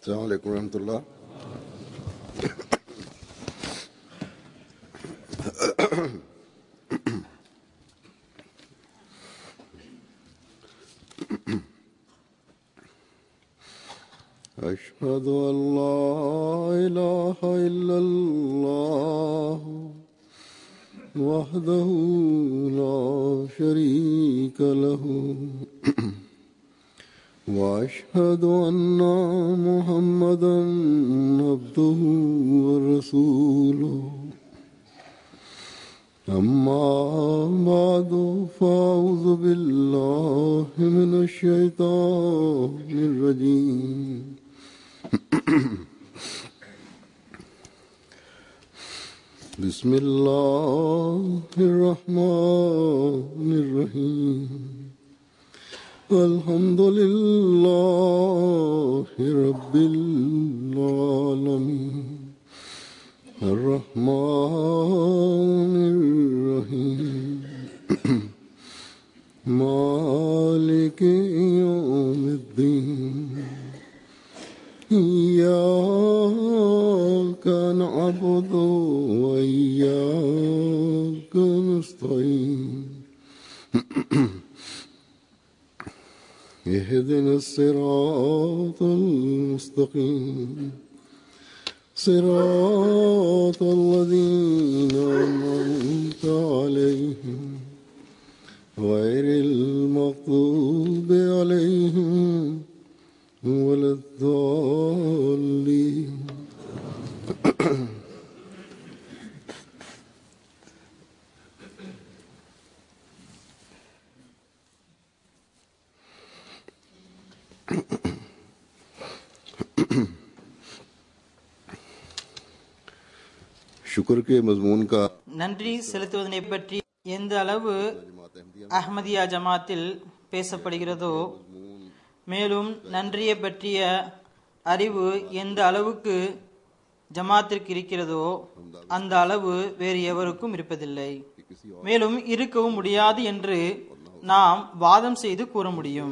السلام عليكم ورحمة الله أشهد أن لا إله إلا الله وحده لا شريك له واشهد ان محمدا عبده ورسوله اما بعد فاعوذ بالله من الشيطان الرجيم بسم الله الرحمن الرحيم الحمد لله رب العالمين الرحمن الرحيم مالك يوم الدين إياك نعبد وإياك نستعين اهدنا الصراط المستقيم صراط الذين أنعمت عليهم غير المغضوب عليهم ولا الضالين शुक्र के मजमून का நன்றி செலுத்துவதனை பற்றி எந்த அளவு அஹ்மதியா ஜமாத்தில் பேசப்படுகிறதோ மேலும் நன்றியை பற்றிய அறிவு எந்த அளவுக்கு ஜமாத்திற்கு இருக்கிறதோ அந்த அளவு வேறு எவருக்கும் இருப்பதில்லை மேலும் இருக்கவும் முடியாது என்று நாம் வாதம் செய்து கூற முடியும்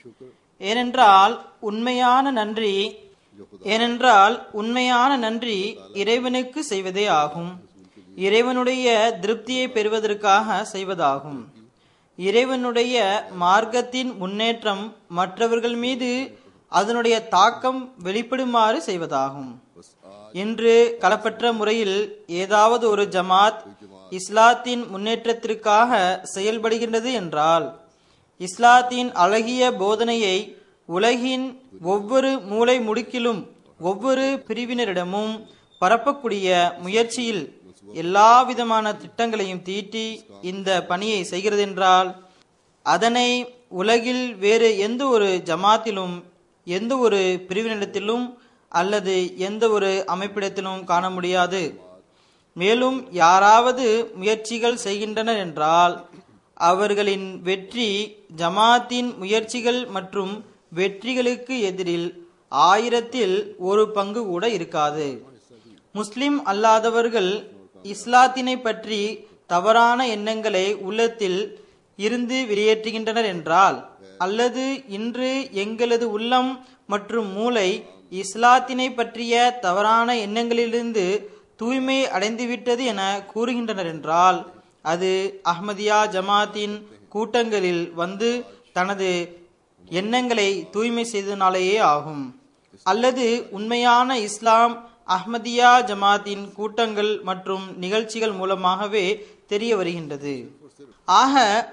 ஏனென்றால் உண்மையான நன்றி ஏனென்றால் உண்மையான நன்றி இறைவனுக்கு செய்வதே ஆகும் இறைவனுடைய திருப்தியை பெறுவதற்காக செய்வதாகும் இறைவனுடைய மார்க்கத்தின் முன்னேற்றம் மற்றவர்கள் மீது அதனுடைய தாக்கம் வெளிப்படுமாறு செய்வதாகும் இன்று களப்பற்ற முறையில் ஏதாவது ஒரு ஜமாத் இஸ்லாத்தின் முன்னேற்றத்திற்காக செயல்படுகின்றது என்றால் இஸ்லாத்தின் அழகிய போதனையை உலகின் ஒவ்வொரு மூலை முடுக்கிலும் ஒவ்வொரு பிரிவினரிடமும் பரப்பக்கூடிய முயற்சியில் எல்லா விதமான திட்டங்களையும் தீட்டி இந்த பணியை செய்கிறதென்றால் அதனை உலகில் வேறு எந்த ஒரு ஜமாத்திலும் எந்த ஒரு பிரிவினிடத்திலும் அல்லது எந்த ஒரு அமைப்பிடத்திலும் காண முடியாது மேலும் யாராவது முயற்சிகள் செய்கின்றனர் என்றால் அவர்களின் வெற்றி ஜமாத்தின் முயற்சிகள் மற்றும் வெற்றிகளுக்கு எதிரில் ஆயிரத்தில் ஒரு பங்கு கூட இருக்காது முஸ்லிம் அல்லாதவர்கள் இஸ்லாத்தினை பற்றி தவறான எண்ணங்களை உள்ளத்தில் இருந்து வெளியேற்றுகின்றனர் என்றால் அல்லது இன்று எங்களது உள்ளம் மற்றும் மூளை இஸ்லாத்தினை பற்றிய தவறான எண்ணங்களிலிருந்து தூய்மை அடைந்துவிட்டது என கூறுகின்றனர் என்றால் அது அஹ்மதியா ஜமாத்தின் கூட்டங்களில் வந்து தனது எண்ணங்களை தூய்மை செய்தனாலேயே ஆகும் அல்லது உண்மையான இஸ்லாம் அஹ்மதியா ஜமாத்தின் கூட்டங்கள் மற்றும் நிகழ்ச்சிகள் மூலமாகவே தெரிய வருகின்றது ஆக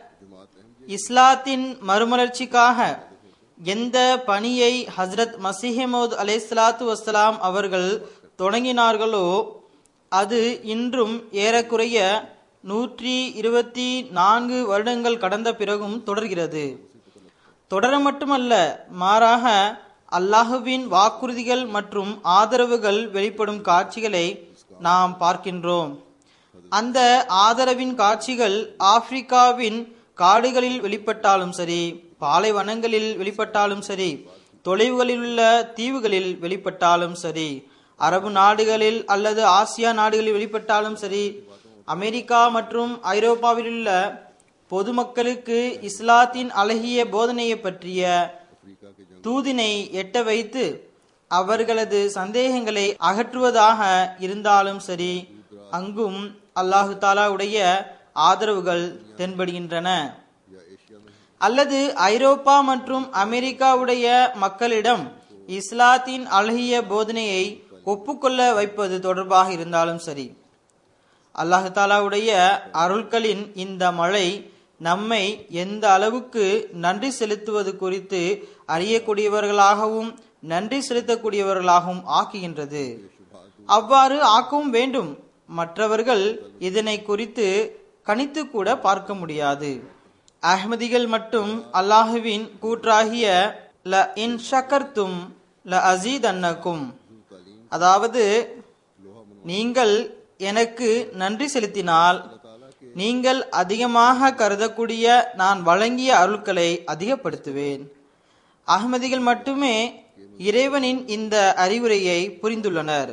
இஸ்லாத்தின் மறுமலர்ச்சிக்காக எந்த பணியை ஹஸ்ரத் மசிஹமோத் அலைசலாத்து வசலாம் அவர்கள் தொடங்கினார்களோ அது இன்றும் ஏறக்குறைய நூற்றி இருபத்தி நான்கு வருடங்கள் கடந்த பிறகும் தொடர்கிறது தொடர மட்டுமல்ல மாறாக அல்லாஹுவின் வாக்குறுதிகள் மற்றும் ஆதரவுகள் வெளிப்படும் காட்சிகளை நாம் பார்க்கின்றோம் அந்த ஆதரவின் காட்சிகள் ஆப்பிரிக்காவின் காடுகளில் வெளிப்பட்டாலும் சரி பாலைவனங்களில் வெளிப்பட்டாலும் சரி தொலைவுகளில் உள்ள தீவுகளில் வெளிப்பட்டாலும் சரி அரபு நாடுகளில் அல்லது ஆசியா நாடுகளில் வெளிப்பட்டாலும் சரி அமெரிக்கா மற்றும் ஐரோப்பாவில் உள்ள பொதுமக்களுக்கு இஸ்லாத்தின் அழகிய போதனையை பற்றிய தூதினை எட்ட வைத்து அவர்களது சந்தேகங்களை அகற்றுவதாக இருந்தாலும் சரி அங்கும் அல்லாஹு தாலாவுடைய ஆதரவுகள் தென்படுகின்றன அல்லது ஐரோப்பா மற்றும் அமெரிக்காவுடைய மக்களிடம் இஸ்லாத்தின் அழகிய போதனையை ஒப்புக்கொள்ள வைப்பது தொடர்பாக இருந்தாலும் சரி அல்லாஹு தாலாவுடைய அருள்களின் இந்த மழை நம்மை எந்த அளவுக்கு நன்றி செலுத்துவது குறித்து அறியக்கூடியவர்களாகவும் நன்றி செலுத்தக்கூடியவர்களாகவும் ஆக்குகின்றது அவ்வாறு ஆக்கவும் வேண்டும் மற்றவர்கள் இதனை குறித்து கணித்து கூட பார்க்க முடியாது அஹ்மதிகள் மட்டும் அல்லாஹுவின் கூற்றாகிய ல இன் ஷக்கர்த்தும் ல அசீத் அன்னக்கும் அதாவது நீங்கள் எனக்கு நன்றி செலுத்தினால் நீங்கள் அதிகமாக கருதக்கூடிய நான் வழங்கிய அருள்களை அதிகப்படுத்துவேன் அகமதிகள் மட்டுமே இறைவனின் இந்த அறிவுரையை புரிந்துள்ளனர்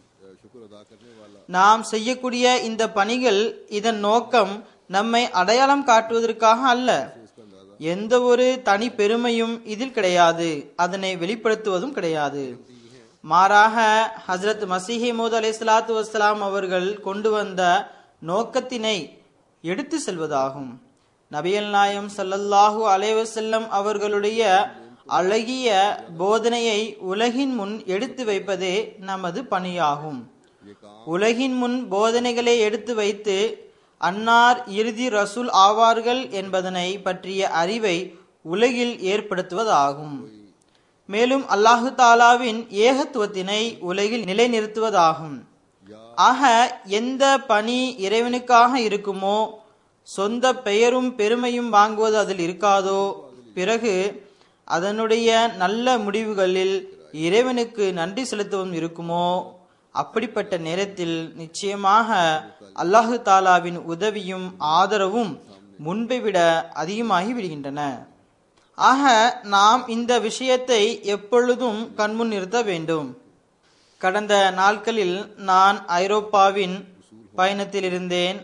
நாம் செய்யக்கூடிய இந்த பணிகள் இதன் நோக்கம் நம்மை அடையாளம் காட்டுவதற்காக அல்ல எந்த ஒரு தனி பெருமையும் இதில் கிடையாது அதனை வெளிப்படுத்துவதும் கிடையாது மாறாக ஹசரத் மசீஹி மோத் அலை சலாத்து வசலாம் அவர்கள் கொண்டு வந்த நோக்கத்தினை எடுத்து செல்வதாகும் நபியல் நாயம் சல்லல்லாஹு அலைவசல்லம் அவர்களுடைய அழகிய போதனையை உலகின் முன் எடுத்து வைப்பதே நமது பணியாகும் உலகின் முன் போதனைகளை எடுத்து வைத்து அன்னார் இறுதி ரசூல் ஆவார்கள் என்பதனை பற்றிய அறிவை உலகில் ஏற்படுத்துவதாகும் மேலும் அல்லாஹு தாலாவின் ஏகத்துவத்தினை உலகில் நிலைநிறுத்துவதாகும் ஆக எந்த பணி இறைவனுக்காக இருக்குமோ சொந்த பெயரும் பெருமையும் வாங்குவது அதில் இருக்காதோ பிறகு அதனுடைய நல்ல முடிவுகளில் இறைவனுக்கு நன்றி செலுத்தவும் இருக்குமோ அப்படிப்பட்ட நேரத்தில் நிச்சயமாக அல்லாஹு தாலாவின் உதவியும் ஆதரவும் முன்பை விட அதிகமாகி விடுகின்றன ஆக நாம் இந்த விஷயத்தை எப்பொழுதும் கண்முன் நிறுத்த வேண்டும் கடந்த நாட்களில் நான் ஐரோப்பாவின் பயணத்தில் இருந்தேன்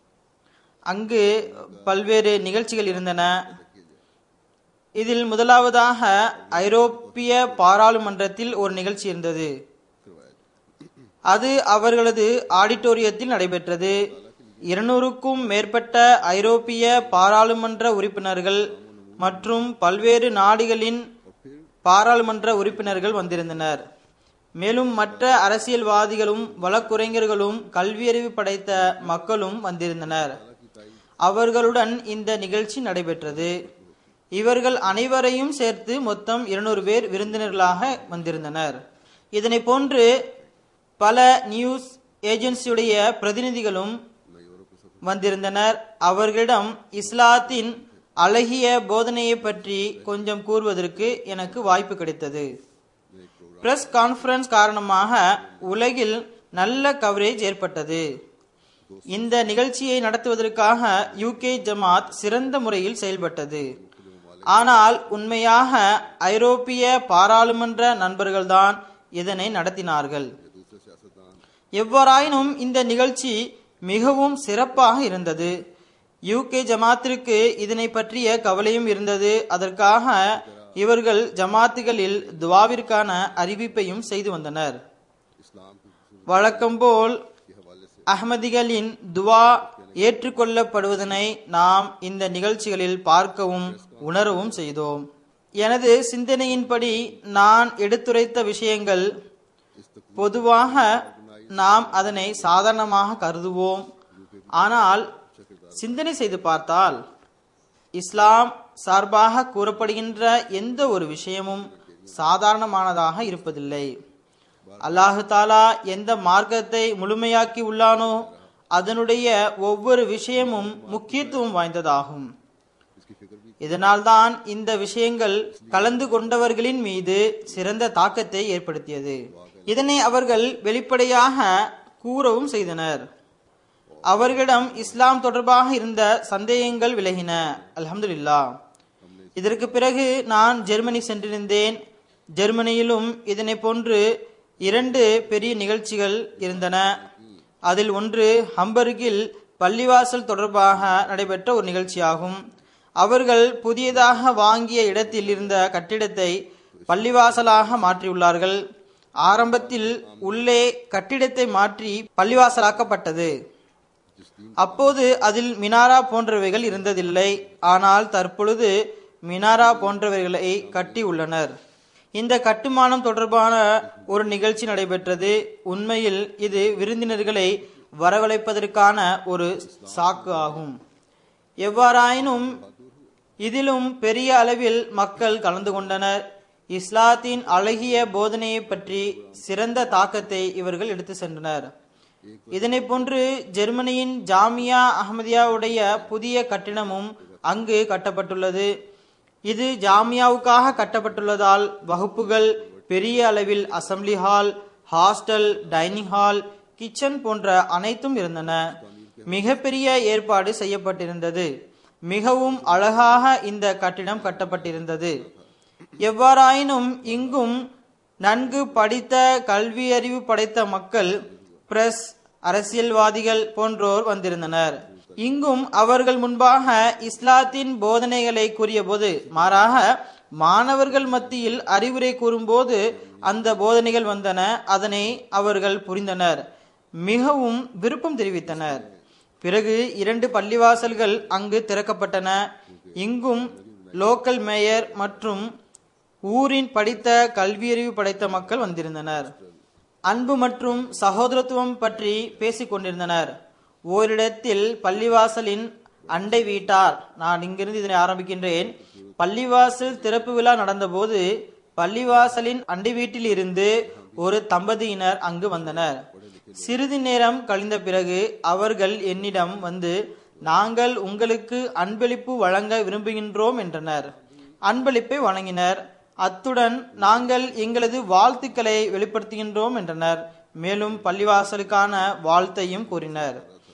அங்கு பல்வேறு நிகழ்ச்சிகள் இருந்தன இதில் முதலாவதாக ஐரோப்பிய பாராளுமன்றத்தில் ஒரு நிகழ்ச்சி இருந்தது அது அவர்களது ஆடிட்டோரியத்தில் நடைபெற்றது இருநூறுக்கும் மேற்பட்ட ஐரோப்பிய பாராளுமன்ற உறுப்பினர்கள் மற்றும் பல்வேறு நாடுகளின் பாராளுமன்ற உறுப்பினர்கள் வந்திருந்தனர் மேலும் மற்ற அரசியல்வாதிகளும் வழக்குரைஞர்களும் கல்வியறிவு படைத்த மக்களும் வந்திருந்தனர் அவர்களுடன் இந்த நிகழ்ச்சி நடைபெற்றது இவர்கள் அனைவரையும் சேர்த்து மொத்தம் இருநூறு பேர் விருந்தினர்களாக வந்திருந்தனர் இதனை போன்று பல நியூஸ் ஏஜென்சியுடைய பிரதிநிதிகளும் வந்திருந்தனர் அவர்களிடம் இஸ்லாத்தின் அழகிய போதனையை பற்றி கொஞ்சம் கூறுவதற்கு எனக்கு வாய்ப்பு கிடைத்தது பிரஸ் கான்ஃபரன்ஸ் காரணமாக உலகில் நல்ல கவரேஜ் ஏற்பட்டது இந்த நிகழ்ச்சியை நடத்துவதற்காக யூகே ஜமாத் சிறந்த முறையில் செயல்பட்டது ஆனால் உண்மையாக ஐரோப்பிய பாராளுமன்ற நண்பர்கள்தான் இதனை நடத்தினார்கள் எவ்வாறாயினும் இந்த நிகழ்ச்சி மிகவும் சிறப்பாக இருந்தது யூகே ஜமாத்திற்கு இதனை பற்றிய கவலையும் இருந்தது அதற்காக இவர்கள் ஜமாத்துகளில் துவாவிற்கான அறிவிப்பையும் செய்து வந்தனர் வழக்கம்போல் அஹ்மதிகளின் துவா ஏற்றுக்கொள்ளப்படுவதனை நாம் இந்த நிகழ்ச்சிகளில் பார்க்கவும் உணரவும் செய்தோம் எனது சிந்தனையின்படி நான் எடுத்துரைத்த விஷயங்கள் பொதுவாக நாம் அதனை சாதாரணமாக கருதுவோம் ஆனால் சிந்தனை செய்து பார்த்தால் இஸ்லாம் சார்பாக கூறப்படுகின்ற எந்த ஒரு விஷயமும் சாதாரணமானதாக இருப்பதில்லை அல்லாஹு தாலா எந்த மார்க்கத்தை முழுமையாக்கி உள்ளானோ அதனுடைய ஒவ்வொரு விஷயமும் முக்கியத்துவம் வாய்ந்ததாகும் இதனால்தான் இந்த விஷயங்கள் கலந்து கொண்டவர்களின் மீது சிறந்த தாக்கத்தை ஏற்படுத்தியது இதனை அவர்கள் வெளிப்படையாக கூறவும் செய்தனர் அவர்களிடம் இஸ்லாம் தொடர்பாக இருந்த சந்தேகங்கள் விலகின அல்ஹம்துலில்லா இதற்கு பிறகு நான் ஜெர்மனி சென்றிருந்தேன் ஜெர்மனியிலும் இதனை போன்று இரண்டு பெரிய நிகழ்ச்சிகள் இருந்தன அதில் ஒன்று ஹம்பர்கில் பள்ளிவாசல் தொடர்பாக நடைபெற்ற ஒரு நிகழ்ச்சியாகும் அவர்கள் புதியதாக வாங்கிய இடத்தில் இருந்த கட்டிடத்தை பள்ளிவாசலாக மாற்றியுள்ளார்கள் ஆரம்பத்தில் உள்ளே கட்டிடத்தை மாற்றி பள்ளிவாசலாக்கப்பட்டது அப்போது அதில் மினாரா போன்றவைகள் இருந்ததில்லை ஆனால் தற்பொழுது மினாரா போன்றவைகளை கட்டி உள்ளனர் இந்த கட்டுமானம் தொடர்பான ஒரு நிகழ்ச்சி நடைபெற்றது உண்மையில் இது விருந்தினர்களை வரவழைப்பதற்கான ஒரு சாக்கு ஆகும் எவ்வாறாயினும் இதிலும் பெரிய அளவில் மக்கள் கலந்து கொண்டனர் இஸ்லாத்தின் அழகிய போதனையை பற்றி சிறந்த தாக்கத்தை இவர்கள் எடுத்து சென்றனர் இதனை போன்று ஜெர்மனியின் ஜாமியா அஹமதியாவுடைய புதிய கட்டிடமும் அங்கு கட்டப்பட்டுள்ளது இது ஜாமியாவுக்காக கட்டப்பட்டுள்ளதால் வகுப்புகள் பெரிய அளவில் assembly hall hostel dining hall kitchen போன்ற அனைத்தும் இருந்தன மிகப்பெரிய ஏற்பாடு செய்யப்பட்டிருந்தது மிகவும் அழகாக இந்த கட்டிடம் கட்டப்பட்டிருந்தது எவ்வாறாயினும் இங்கும் நன்கு படித்த கல்வியறிவு படைத்த மக்கள் பிரஸ் அரசியல்வாதிகள் போன்றோர் வந்திருந்தனர் இங்கும் அவர்கள் முன்பாக இஸ்லாத்தின் போதனைகளை கூறியபோது மாறாக மாணவர்கள் மத்தியில் அறிவுரை கூறும்போது அந்த போதனைகள் வந்தன அதனை அவர்கள் புரிந்தனர் மிகவும் விருப்பம் தெரிவித்தனர் பிறகு இரண்டு பள்ளிவாசல்கள் அங்கு திறக்கப்பட்டன இங்கும் லோக்கல் மேயர் மற்றும் ஊரின் படித்த கல்வியறிவு படைத்த மக்கள் வந்திருந்தனர் அன்பு மற்றும் சகோதரத்துவம் பற்றி பேசிக் கொண்டிருந்தனர் ஓரிடத்தில் பள்ளிவாசலின் அண்டை வீட்டார் நான் இங்கிருந்து இதனை ஆரம்பிக்கின்றேன் பள்ளிவாசல் திறப்பு விழா நடந்தபோது பள்ளிவாசலின் அண்டை வீட்டில் இருந்து ஒரு தம்பதியினர் அங்கு வந்தனர் சிறிது நேரம் கழிந்த பிறகு அவர்கள் என்னிடம் வந்து நாங்கள் உங்களுக்கு அன்பளிப்பு வழங்க விரும்புகின்றோம் என்றனர் அன்பளிப்பை வழங்கினர் அத்துடன் நாங்கள் எங்களது வாழ்த்துக்களை வெளிப்படுத்துகின்றோம் என்றனர் மேலும் பள்ளிவாசலுக்கான வாழ்த்தையும் கூறினர்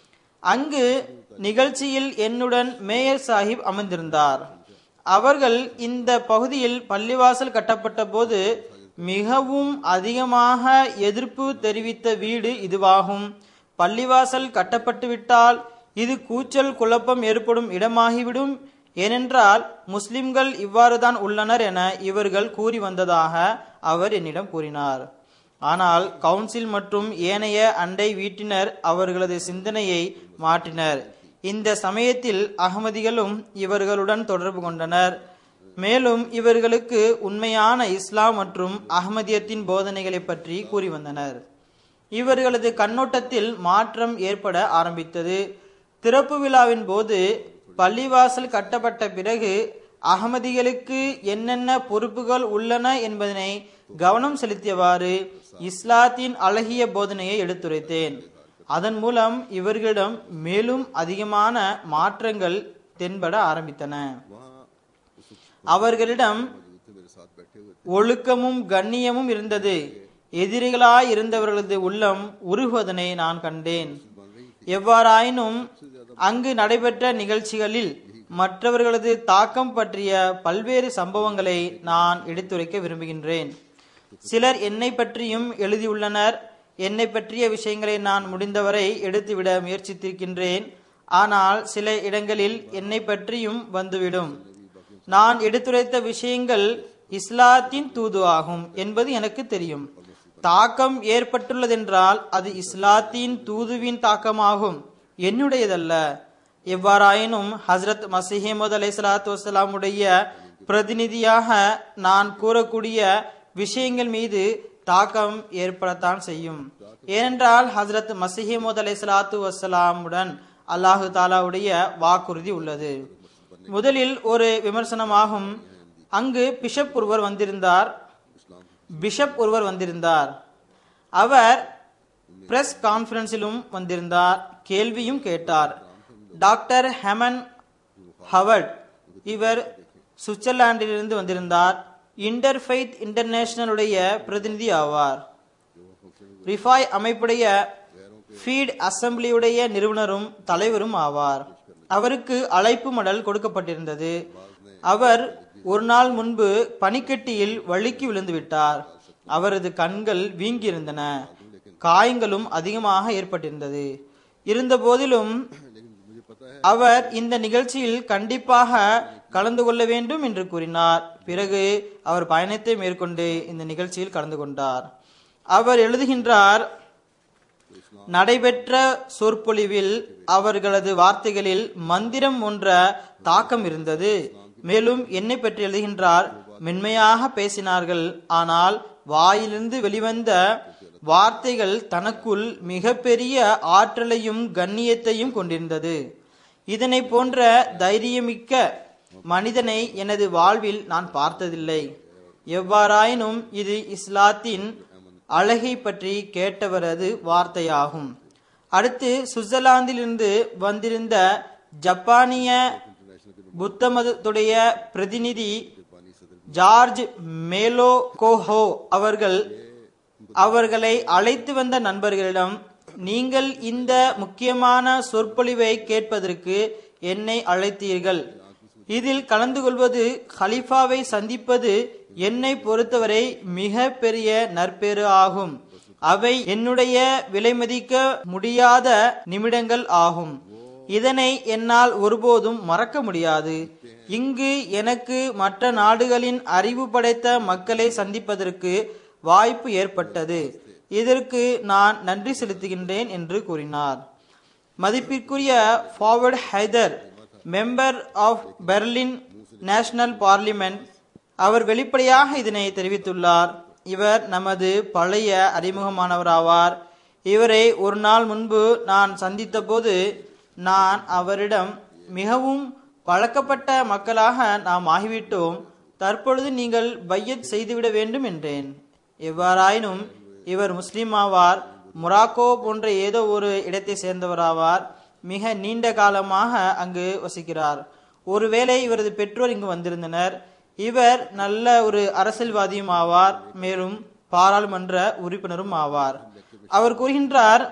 அங்கு நிகழ்ச்சியில் என்னுடன் மேயர் சாஹிப் அமர்ந்திருந்தார் அவர்கள் இந்த பகுதியில் பள்ளிவாசல் கட்டப்பட்ட போது மிகவும் அதிகமாக எதிர்ப்பு தெரிவித்த வீடு இதுவாகும் பள்ளிவாசல் கட்டப்பட்டுவிட்டால் இது கூச்சல் குழப்பம் ஏற்படும் இடமாகிவிடும் ஏனென்றால் முஸ்லிம்கள் இவ்வாறுதான் உள்ளனர் என இவர்கள் கூறி வந்ததாக அவர் என்னிடம் கூறினார் ஆனால் கவுன்சில் மற்றும் ஏனைய அண்டை வீட்டினர் அவர்களது சிந்தனையை மாற்றினர் இந்த சமயத்தில் அகமதிகளும் இவர்களுடன் தொடர்பு கொண்டனர் மேலும் இவர்களுக்கு உண்மையான இஸ்லாம் மற்றும் அகமதியத்தின் போதனைகளை பற்றி கூறி வந்தனர் இவர்களது கண்ணோட்டத்தில் மாற்றம் ஏற்பட ஆரம்பித்தது திறப்பு விழாவின் போது பள்ளிவாசல் கட்டப்பட்ட பிறகு அகமதிகளுக்கு என்னென்ன பொறுப்புகள் உள்ளன என்பதனை கவனம் செலுத்தியவாறு இஸ்லாத்தின் அழகிய போதனையை எடுத்துரைத்தேன் அதன் மூலம் இவர்களிடம் மேலும் அதிகமான மாற்றங்கள் தென்பட ஆரம்பித்தன அவர்களிடம் ஒழுக்கமும் கண்ணியமும் இருந்தது எதிரிகளாய் இருந்தவர்களது உள்ளம் உருகுவதனை நான் கண்டேன் எவ்வாறாயினும் அங்கு நடைபெற்ற நிகழ்ச்சிகளில் மற்றவர்களது தாக்கம் பற்றிய பல்வேறு சம்பவங்களை நான் எடுத்துரைக்க விரும்புகின்றேன் சிலர் என்னை பற்றியும் எழுதியுள்ளனர் என்னை பற்றிய விஷயங்களை நான் முடிந்தவரை எடுத்துவிட முயற்சித்திருக்கின்றேன் ஆனால் சில இடங்களில் என்னை பற்றியும் வந்துவிடும் நான் எடுத்துரைத்த விஷயங்கள் இஸ்லாத்தின் தூது ஆகும் என்பது எனக்கு தெரியும் தாக்கம் ஏற்பட்டுள்ளதென்றால் அது இஸ்லாத்தின் தூதுவின் தாக்கமாகும் என்னுடையதல்ல எவ்வாறாயினும் ஹசரத் மசிஹமது அலை சலாத்து வசலாமுடைய பிரதிநிதியாக நான் கூறக்கூடிய விஷயங்கள் மீது தாக்கம் ஏற்படத்தான் செய்யும் ஏனென்றால் ஹசரத் மசிஹமது அலை சலாத்து வசலாமுடன் அல்லாஹு தாலாவுடைய வாக்குறுதி உள்ளது முதலில் ஒரு விமர்சனமாகும் அங்கு பிஷப் ஒருவர் வந்திருந்தார் பிஷப் ஒருவர் வந்திருந்தார் அவர் பிரஸ் கான்ஃபரன்ஸிலும் வந்திருந்தார் கேள்வியும் கேட்டார் டாக்டர் ஹெமன் ஹவர்ட் இவர் சுவிட்சர்லாந்திலிருந்து வந்திருந்தார் இன்டர்ஃபெய்த் இன்டர்நேஷனலுடைய பிரதிநிதி ஆவார் ரிஃபாய் அமைப்புடைய ஃபீட் அசம்பிளியுடைய நிறுவனரும் தலைவரும் ஆவார் அவருக்கு அழைப்பு மடல் கொடுக்கப்பட்டிருந்தது அவர் ஒரு நாள் முன்பு பனிக்கட்டியில் வழுக்கி விழுந்து விட்டார் அவரது கண்கள் வீங்கியிருந்தன காயங்களும் அதிகமாக ஏற்பட்டிருந்தது இருந்த போதிலும் அவர் இந்த நிகழ்ச்சியில் கண்டிப்பாக கலந்து கொள்ள வேண்டும் என்று கூறினார் பிறகு அவர் பயணத்தை மேற்கொண்டு இந்த நிகழ்ச்சியில் கலந்து கொண்டார் அவர் எழுதுகின்றார் நடைபெற்ற சொற்பொழிவில் அவர்களது வார்த்தைகளில் மந்திரம் ஒன்ற தாக்கம் இருந்தது மேலும் என்னை பற்றி எழுதுகின்றார் மென்மையாக பேசினார்கள் ஆனால் வாயிலிருந்து வெளிவந்த வார்த்தைகள் தனக்குள் மிகப்பெரிய ஆற்றலையும் கண்ணியத்தையும் கொண்டிருந்தது இதனை போன்ற தைரியமிக்க மனிதனை எனது வாழ்வில் நான் பார்த்ததில்லை எவ்வாறாயினும் இது இஸ்லாத்தின் அழகை பற்றி கேட்டவரது வார்த்தையாகும் அடுத்து சுவிட்சர்லாந்திலிருந்து வந்திருந்த ஜப்பானிய புத்த மதத்துடைய பிரதிநிதி ஜார்ஜ் மேலோகோஹோ அவர்கள் அவர்களை அழைத்து வந்த நண்பர்களிடம் நீங்கள் இந்த முக்கியமான சொற்பொழிவை கேட்பதற்கு என்னை அழைத்தீர்கள் இதில் கலந்து கொள்வது ஹலிஃபாவை சந்திப்பது என்னை பொறுத்தவரை மிக பெரிய நற்பேறு ஆகும் அவை என்னுடைய விலைமதிக்க முடியாத நிமிடங்கள் ஆகும் இதனை என்னால் ஒருபோதும் மறக்க முடியாது இங்கு எனக்கு மற்ற நாடுகளின் அறிவு படைத்த மக்களை சந்திப்பதற்கு வாய்ப்பு ஏற்பட்டது இதற்கு நான் நன்றி செலுத்துகின்றேன் என்று கூறினார் மதிப்பிற்குரிய ஃபார்வர்ட் ஹைதர் member of Berlin national parliament அவர் வெளிப்படையாக இதனை தெரிவித்துள்ளார் இவர் நமது பழைய அறிமுகமானவராவார் இவரை ஒரு நாள் முன்பு நான் சந்தித்த போது நான் அவரிடம் மிகவும் பழக்கப்பட்ட மக்களாக நாம் ஆகிவிட்டோம் தற்பொழுது நீங்கள் பையத் செய்துவிட வேண்டும் என்றேன் எவ்வாறாயினும் இவர் முஸ்லீம் ஆவார் மொராக்கோ போன்ற ஏதோ ஒரு இடத்தை சேர்ந்தவராவார் மிக நீண்ட காலமாக அங்கு வசிக்கிறார் ஒருவேளை இவரது பெற்றோர் இங்கு வந்திருந்தனர் இவர் நல்ல ஒரு அரசியல்வாதியும் ஆவார் மேலும் பாராளுமன்ற உறுப்பினரும் ஆவார் அவர் கூறுகின்றார்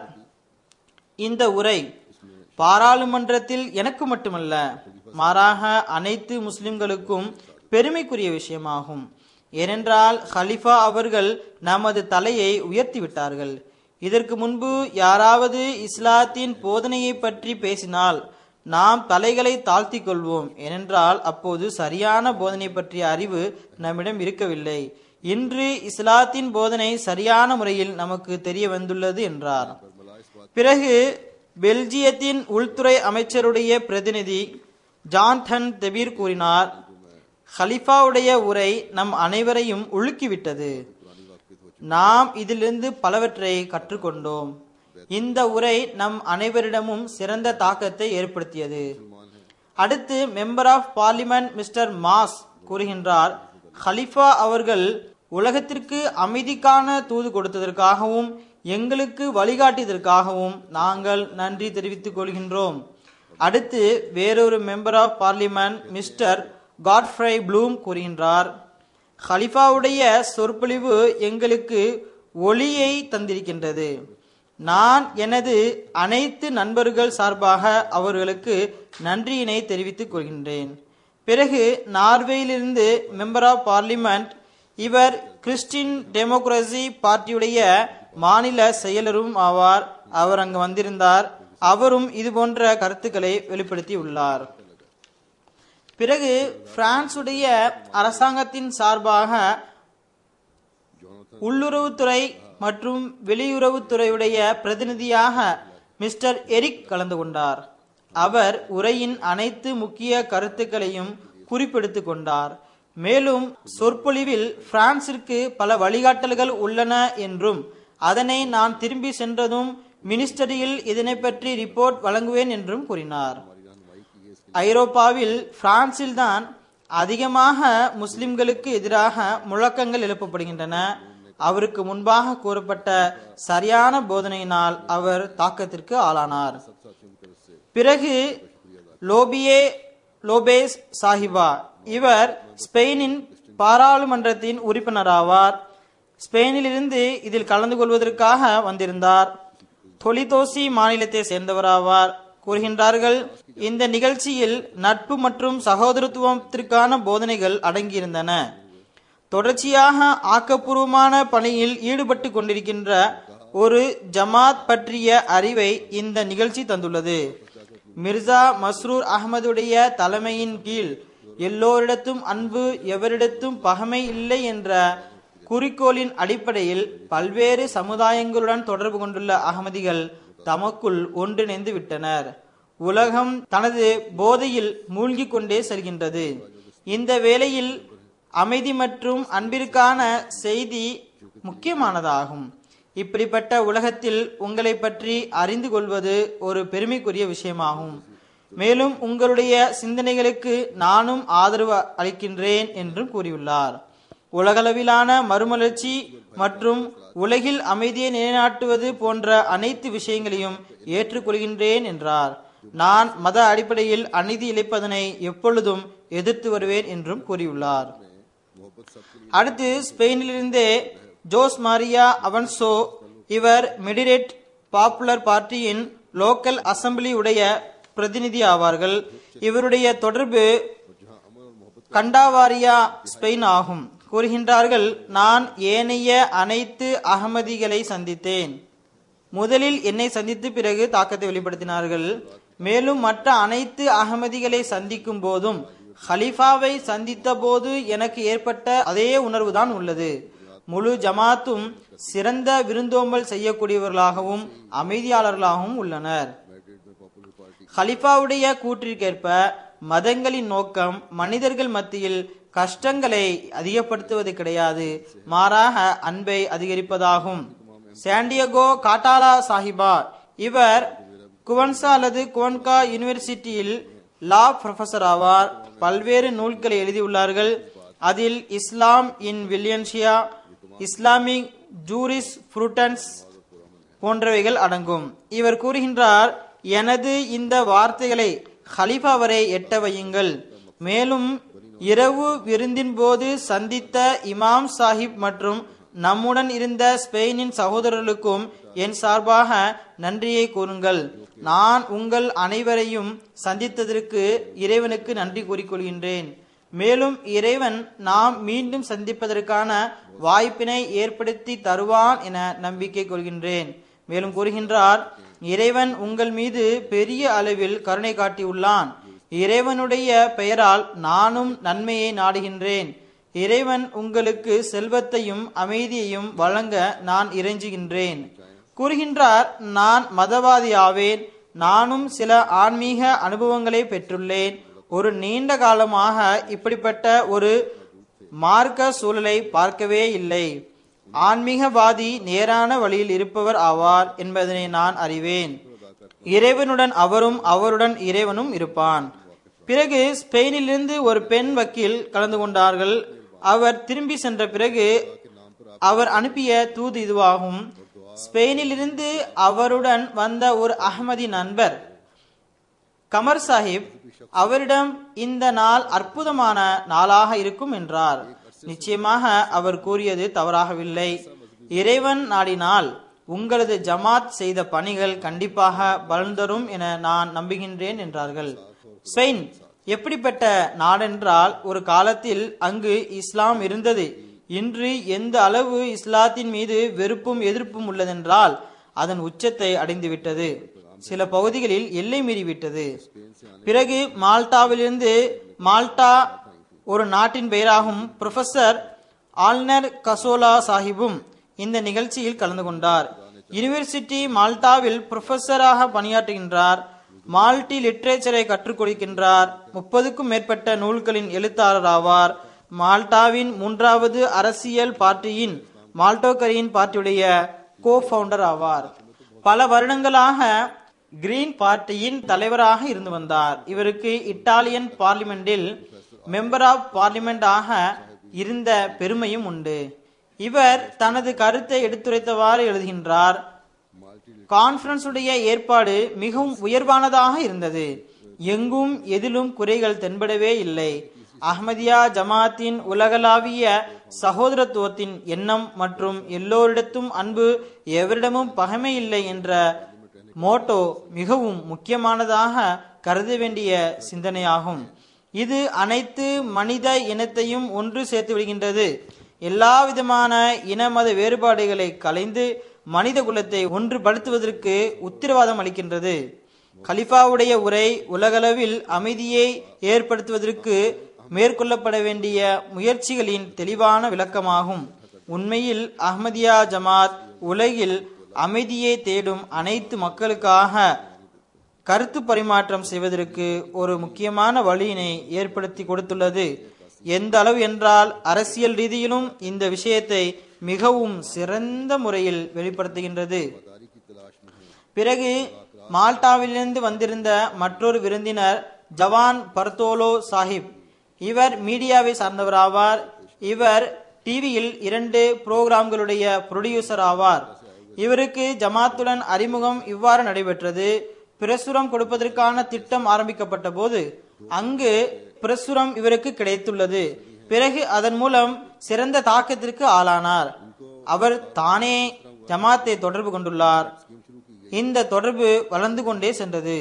இந்த உரை பாராளுமன்றத்தில் எனக்கு மட்டுமல்ல மாறாக அனைத்து முஸ்லிம்களுக்கும் பெருமைக்குரிய விஷயமாகும் ஏனென்றால் ஹலிஃபா அவர்கள் நமது தலையை உயர்த்தி விட்டார்கள் இதற்கு முன்பு யாராவது இஸ்லாத்தின் போதனையை பற்றி பேசினால் நாம் தலைகளை தாழ்த்தி கொள்வோம் ஏனென்றால் அப்போது சரியான போதனை பற்றிய அறிவு நம்மிடம் இருக்கவில்லை இன்று இஸ்லாத்தின் போதனை சரியான முறையில் நமக்கு தெரிய வந்துள்ளது என்றார் பிறகு பெல்ஜியத்தின் உள்துறை அமைச்சருடைய பிரதிநிதி ஜான்தன் தெபீர் கூறினார் ஹலிஃபாவுடைய உரை நம் அனைவரையும் உலுக்கிவிட்டது நாம் இதிலிருந்து பலவற்றை கற்றுக்கொண்டோம் இந்த உரை நம் அனைவரிடமும் சிறந்த தாக்கத்தை ஏற்படுத்தியது அடுத்து மெம்பர் ஆஃப் பார்லிமெண்ட் மிஸ்டர் மாஸ் கூறுகின்றார் ஹலிஃபா அவர்கள் உலகத்திற்கு அமைதிக்கான தூது கொடுத்ததற்காகவும் எங்களுக்கு வழிகாட்டியதற்காகவும் நாங்கள் நன்றி தெரிவித்துக் கொள்கின்றோம் அடுத்து வேறொரு member of parliament mister Godfrey Bloom கூறுகின்றார் ஹலிஃபாவுடைய சொற்பொழிவு எங்களுக்கு ஒளியை தந்திருக்கின்றது நான் எனது அனைத்து நண்பர்கள் சார்பாக அவர்களுக்கு நன்றியினை தெரிவித்துக் கொள்கின்றேன் பிறகு நார்வேயிலிருந்து மெம்பர் ஆஃப் பார்லிமெண்ட் இவர் கிறிஸ்டின் டெமோக்ரசி பார்ட்டியுடைய மாநில செயலரும் ஆவார் அவர் அங்கு வந்திருந்தார் அவரும் இது போன்ற கருத்துக்களை வெளிப்படுத்தி உள்ளார் பிறகு பிரான்சுடைய அரசாங்கத்தின் சார்பாக உள்ளுறவுத்துறை மற்றும் வெளியுறவுத்துறையுடைய பிரதிநிதியாக மிஸ்டர் எரிக் கலந்து கொண்டார் அவர் உரையின் அனைத்து முக்கிய கருத்துக்களையும் குறிப்பெடுத்துக் கொண்டார் மேலும் சொற்பொழிவில் பிரான்சிற்கு பல வழிகாட்டல்கள் உள்ளன என்றும் அதனை நான் திரும்பி சென்றதும் மினிஸ்டரியில் இதனை பற்றி ரிப்போர்ட் வழங்குவேன் என்றும் கூறினார் ஐரோப்பாவில் பிரான்சில்தான் அதிகமாக முஸ்லிம்களுக்கு எதிராக முழக்கங்கள் எழுப்பப்படுகின்றன அவருக்கு முன்பாக கூறப்பட்ட சரியான போதனையினால் அவர் தாக்கத்திற்கு ஆளானார் பிறகு லோபியே லோபேஸ் சாஹிபா இவர் ஸ்பெயினின் பாராளுமன்றத்தின் உறுப்பினராவார் ஸ்பெயினிலிருந்து இதில் கலந்து கொள்வதற்காக வந்திருந்தார் தொலிதோசி மாநிலத்தை சேர்ந்தவராவார் கூறுகின்றார்கள் இந்த நிகழ்ச்சியில் நட்பு மற்றும் சகோதரத்துவத்திற்கான போதனைகள் அடங்கியிருந்தன தொடர்ச்சியாக ஆக்கப்பூர்வமான பணியில் ஈடுபட்டு கொண்டிருக்கின்ற ஒரு ஜமாத் பற்றிய அறிவை இந்த நிகழ்ச்சி தந்துள்ளது மிர்சா மஸ்ரூர் அகமதுடைய தலைமையின் கீழ் எல்லோரிடத்தும் அன்பு எவரிடத்தும் பகமை இல்லை என்ற குறிக்கோளின் அடிப்படையில் பல்வேறு சமுதாயங்களுடன் தொடர்பு கொண்டுள்ள அகமதிகள் தமக்குள் ஒன்றிணைந்து விட்டனர் உலகம் தனது போதையில் மூழ்கிக் கொண்டே செல்கின்றது இந்த வேளையில் அமைதி மற்றும் அன்பிற்கான செய்தி முக்கியமானதாகும் இப்படிப்பட்ட உலகத்தில் உங்களை பற்றி அறிந்து கொள்வது ஒரு பெருமைக்குரிய விஷயமாகும் மேலும் உங்களுடைய சிந்தனைகளுக்கு நானும் ஆதரவு அளிக்கின்றேன் என்றும் கூறியுள்ளார் உலகளவிலான மறுமலர்ச்சி மற்றும் உலகில் அமைதியை நிலைநாட்டுவது போன்ற அனைத்து விஷயங்களையும் ஏற்றுக்கொள்கின்றேன் என்றார் நான் மத அடிப்படையில் அநீதி இழைப்பதனை எப்பொழுதும் எதிர்த்து வருவேன் என்றும் கூறியுள்ளார் அடுத்து ஸ்பெயினிலிருந்தே ஜோஸ் மாரியா அவன்சோ இவர் மெடிரேட் பாப்புலர் பார்ட்டியின் லோக்கல் அசம்பிளி உடைய பிரதிநிதி ஆவார்கள் இவருடைய தொடர்பு கண்டாவாரியா ஸ்பெயின் ஆகும் கூறுகின்றார்கள் நான் ஏனைய அனைத்து அகமதிகளை சந்தித்தேன் முதலில் என்னை சந்தித்து பிறகு தாக்கத்தை வெளிப்படுத்தினார்கள் மேலும் மற்ற அனைத்து அகமதிகளை சந்திக்கும் போதும் ஹலிஃபாவை சந்தித்த போது எனக்கு ஏற்பட்ட அதே உணர்வுதான் உள்ளது முழு ஜமாத்தும் சிறந்த விருந்தோம்பல் செய்யக்கூடியவர்களாகவும் அமைதியாளர்களாகவும் உள்ளனர் ஹலிஃபாவுடைய கூற்றிற்கேற்ப மதங்களின் நோக்கம் மனிதர்கள் மத்தியில் கஷ்டங்களை அதிகப்படுத்துவது கிடையாது மாறாக அன்பை அதிகரிப்பதாகும் சாண்டியகோ காட்டாலா சாஹிபா இவர் குவன்சா அல்லது குவன்கா யூனிவர்சிட்டியில் லா ப்ரொஃபசர் ஆவார் பல்வேறு நூல்களை எழுதியுள்ளார்கள் அதில் இஸ்லாம் இன் வில்லியன்ஷியா இஸ்லாமிக் ஜூரிஸ் ஃப்ரூட்டன்ஸ் போன்றவைகள் அடங்கும் இவர் கூறுகின்றார் எனது இந்த வார்த்தைகளை ஹலிஃபா வரை எட்ட வையுங்கள் மேலும் இரவு விருந்தின் போது சந்தித்த இமாம் சாஹிப் மற்றும் நம்முடன் இருந்த ஸ்பெயினின் சகோதரர்களுக்கும் என் சார்பாக நன்றியை கூறுங்கள் நான் உங்கள் அனைவரையும் சந்தித்ததற்கு இறைவனுக்கு நன்றி கூறிக்கொள்கின்றேன் மேலும் இறைவன் நாம் மீண்டும் சந்திப்பதற்கான வாய்ப்பினை ஏற்படுத்தி தருவான் என நம்பிக்கை கொள்கின்றேன் மேலும் கூறுகின்றார் இறைவன் உங்கள் மீது பெரிய அளவில் கருணை காட்டியுள்ளான் இறைவனுடைய பெயரால் நானும் நன்மையை நாடுகின்றேன் இறைவன் உங்களுக்கு செல்வத்தையும் அமைதியையும் வழங்க நான் இறைஞ்சுகின்றேன் கூறுகின்றார் நான் மதவாதி ஆவேன் நானும் சில ஆன்மீக அனுபவங்களை பெற்றுள்ளேன் ஒரு நீண்ட காலமாக இப்படிப்பட்ட ஒரு மார்க்க சூழலை பார்க்கவே இல்லை ஆன்மீகவாதி நேரான வழியில் இருப்பவர் ஆவார் என்பதனை நான் அறிவேன் இறைவனுடன் அவரும் அவருடன் இறைவனும் இருப்பான் பிறகு ஸ்பெயினிலிருந்து ஒரு பெண் வக்கீல் கலந்து கொண்டார்கள் அவர் திரும்பி சென்ற பிறகு அவர் அனுப்பிய தூது இதுவாகும் ஸ்பெயினிலிருந்து அவருடன் வந்த ஒரு அகமதி நண்பர் கமர் சாஹிப் அவரிடம் இந்த நாள் அற்புதமான நாளாக இருக்கும் என்றார் நிச்சயமாக அவர் கூறியது தவறாகவில்லை இறைவன் நாடினால் உங்களது ஜமாத் செய்த பணிகள் கண்டிப்பாக பலன் தரும் என நான் நம்புகின்றேன் என்றார்கள் ஸ்பெயின் எப்படிப்பட்ட நாடென்றால் ஒரு காலத்தில் அங்கு இஸ்லாம் இருந்தது இன்று எந்த அளவு இஸ்லாத்தின் மீது வெறுப்பும் எதிர்ப்பும் உள்ளதென்றால் அதன் உச்சத்தை அடைந்துவிட்டது சில பகுதிகளில் எல்லை மீறிவிட்டது பிறகு மால்டாவிலிருந்து மால்டா ஒரு நாட்டின் பெயராகும் புரொஃபசர் ஆல்னர் கசோலா சாஹிபும் இந்த நிகழ்ச்சியில் கலந்து கொண்டார் யூனிவர்சிட்டி மால்டாவில் புரொஃபசராக பணியாற்றுகின்றார் மால்டி லிட்ரேச்சரை கற்றுக் கொடுக்கின்றார் முப்பதுக்கும் மேற்பட்ட நூல்களின் எழுத்தாளர் ஆவார் மால்டாவின் மூன்றாவது அரசியல் பார்ட்டியின் மால்டோகரியின் பார்ட்டியுடைய கோ ஃபவுண்டர் ஆவார் பல வருடங்களாக கிரீன் பார்ட்டியின் தலைவராக இருந்து வந்தார் இவருக்கு இத்தாலியன் பார்லிமெண்டில் மெம்பர் ஆஃப் பார்லிமெண்ட் ஆக இருந்த பெருமையும் உண்டு இவர் தனது கருத்தை எடுத்துரைத்தவாறு எழுதுகின்றார் கான்ஃபரன்ஸ் உடைய ஏற்பாடு மிகவும் உயர்வானதாக இருந்தது எங்கும் எதிலும் குறைகள் தென்படவே இல்லை அஹ்மதியா ஜமாத்தின் உலகளாவிய சகோதரத்துவத்தின் எண்ணம் மற்றும் எல்லோரிடத்தும் அன்பு எவரிடமும் பகைமை இல்லை என்ற மோட்டோ மிகவும் முக்கியமானதாக கருத வேண்டிய சிந்தனையாகும் இது அனைத்து மனித இனத்தையும் ஒன்று சேர்த்து விடுகின்றது எல்லா விதமான இன மத வேறுபாடுகளை கலைந்து மனித குலத்தை ஒன்றுபடுத்துவதற்கு உத்தரவாதம் அளிக்கின்றது கலிஃபாவுடைய உரை உலகளவில் அமைதியை ஏற்படுத்துவதற்கு மேற்கொள்ளப்பட வேண்டிய முயற்சிகளின் தெளிவான விளக்கமாகும் உண்மையில் அஹ்மதியா ஜமாத் உலகில் அமைதியை தேடும் அனைத்து மக்களுக்காக கருத்து பரிமாற்றம் செய்வதற்கு ஒரு முக்கியமான வழியினை ஏற்படுத்தி கொடுத்துள்ளது எந்த அளவு என்றால் அரசியல் ரீதியிலும் இந்த விஷயத்தை மிகவும் சிறந்த முறையில் வெளிப்படுத்துகின்றது பிறகு மால்டாவிலிருந்து வந்திருந்த மற்றொரு விருந்தினர் ஜவான் பர்தோலோ சாஹிப் இவர் மீடியாவை சார்ந்தவராவார் இவர் டிவியில் இரண்டு புரோகிராம்களுடைய புரொடியூசர் ஆவார் இவருக்கு ஜமாத்துடன் அறிமுகம் இவ்வாறு நடைபெற்றது பிரசுரம் கொடுப்பதற்கான திட்டம் ஆரம்பிக்கப்பட்ட போது அங்கு பிரசுரம் இவருக்கு கிடைத்துள்ளது பிறகு அதன் மூலம் சிறந்த தாக்கத்திற்கு ஆளானார் அவர் தானே ஜமாத்தை தொடர்பு கொண்டுள்ளார் இந்த தொடர்பு வளர்ந்து கொண்டே சென்றது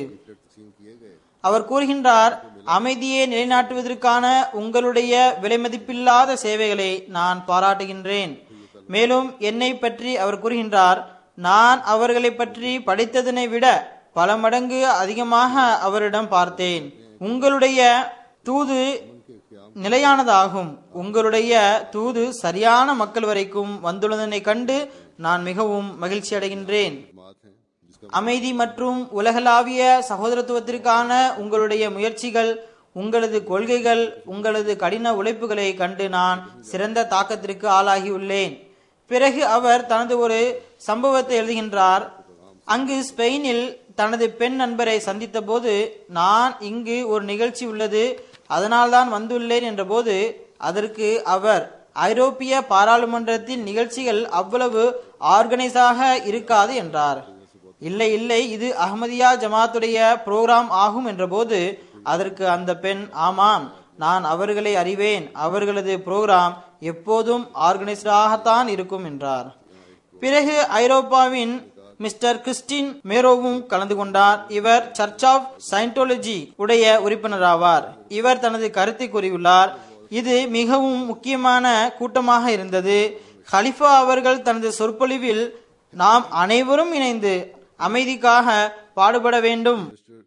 அவர் கூறுகின்றார் அமைதியை நிலைநாட்டுவதற்கான உங்களுடைய விலைமதிப்பில்லாத சேவைகளை நான் பாராட்டுகின்றேன் மேலும் என்னை பற்றி அவர் கூறுகின்றார் நான் அவர்களை பற்றி படித்ததனை விட பல மடங்கு அதிகமாக அவரிடம் பார்த்தேன் உங்களுடைய தூது நிலையானதாகும் உங்களுடைய தூது சரியான மக்கள் வரைக்கும் வந்துள்ளதனை கண்டு நான் மிகவும் மகிழ்ச்சி அடைகின்றேன் அமைதி மற்றும் உலகளாவிய சகோதரத்துவத்திற்கான உங்களுடைய முயற்சிகள் உங்களது கொள்கைகள் உங்களது கடின உழைப்புகளை கண்டு நான் சிறந்த தாக்கத்திற்கு ஆளாகியுள்ளேன் பிறகு அவர் தனது ஒரு சம்பவத்தை எழுதுகின்றார் அங்கு ஸ்பெயினில் தனது பெண் நண்பரை சந்தித்த போது நான் இங்கு ஒரு நிகழ்ச்சி உள்ளது அதனால்தான் வந்துள்ளேன் என்றபோது அதற்கு அவர் ஐரோப்பிய பாராளுமன்றத்தின் நிகழ்ச்சிகள் அவ்வளவு ஆர்கனைஸாக இருக்காது என்றார் இல்லை இல்லை இது அஹ்மதியா ஜமாத்துடைய புரோகிராம் ஆகும் என்றபோது அதற்கு அந்த பெண் ஆமாம் நான் அவர்களை அறிவேன் அவர்களது புரோகிராம் எப்போதும் ஆர்கனைஸ்டாகத்தான் இருக்கும் என்றார் பிறகு ஐரோப்பாவின் மிஸ்டர் கிறிஸ்டின் மேரோவும் கலந்து கொண்டார் இவர் சர்ச் ஆஃப் சயின்டோலஜி உடைய உறுப்பினராவார் இவர் தனது கருத்தை கூறியுள்ளார் இது மிகவும் முக்கியமான கூட்டமாக இருந்தது ஹலிஃபா அவர்கள் தனது சொற்பொழிவில் நாம் அனைவரும் இணைந்து அமைதிக்காக பாடுபட வேண்டும்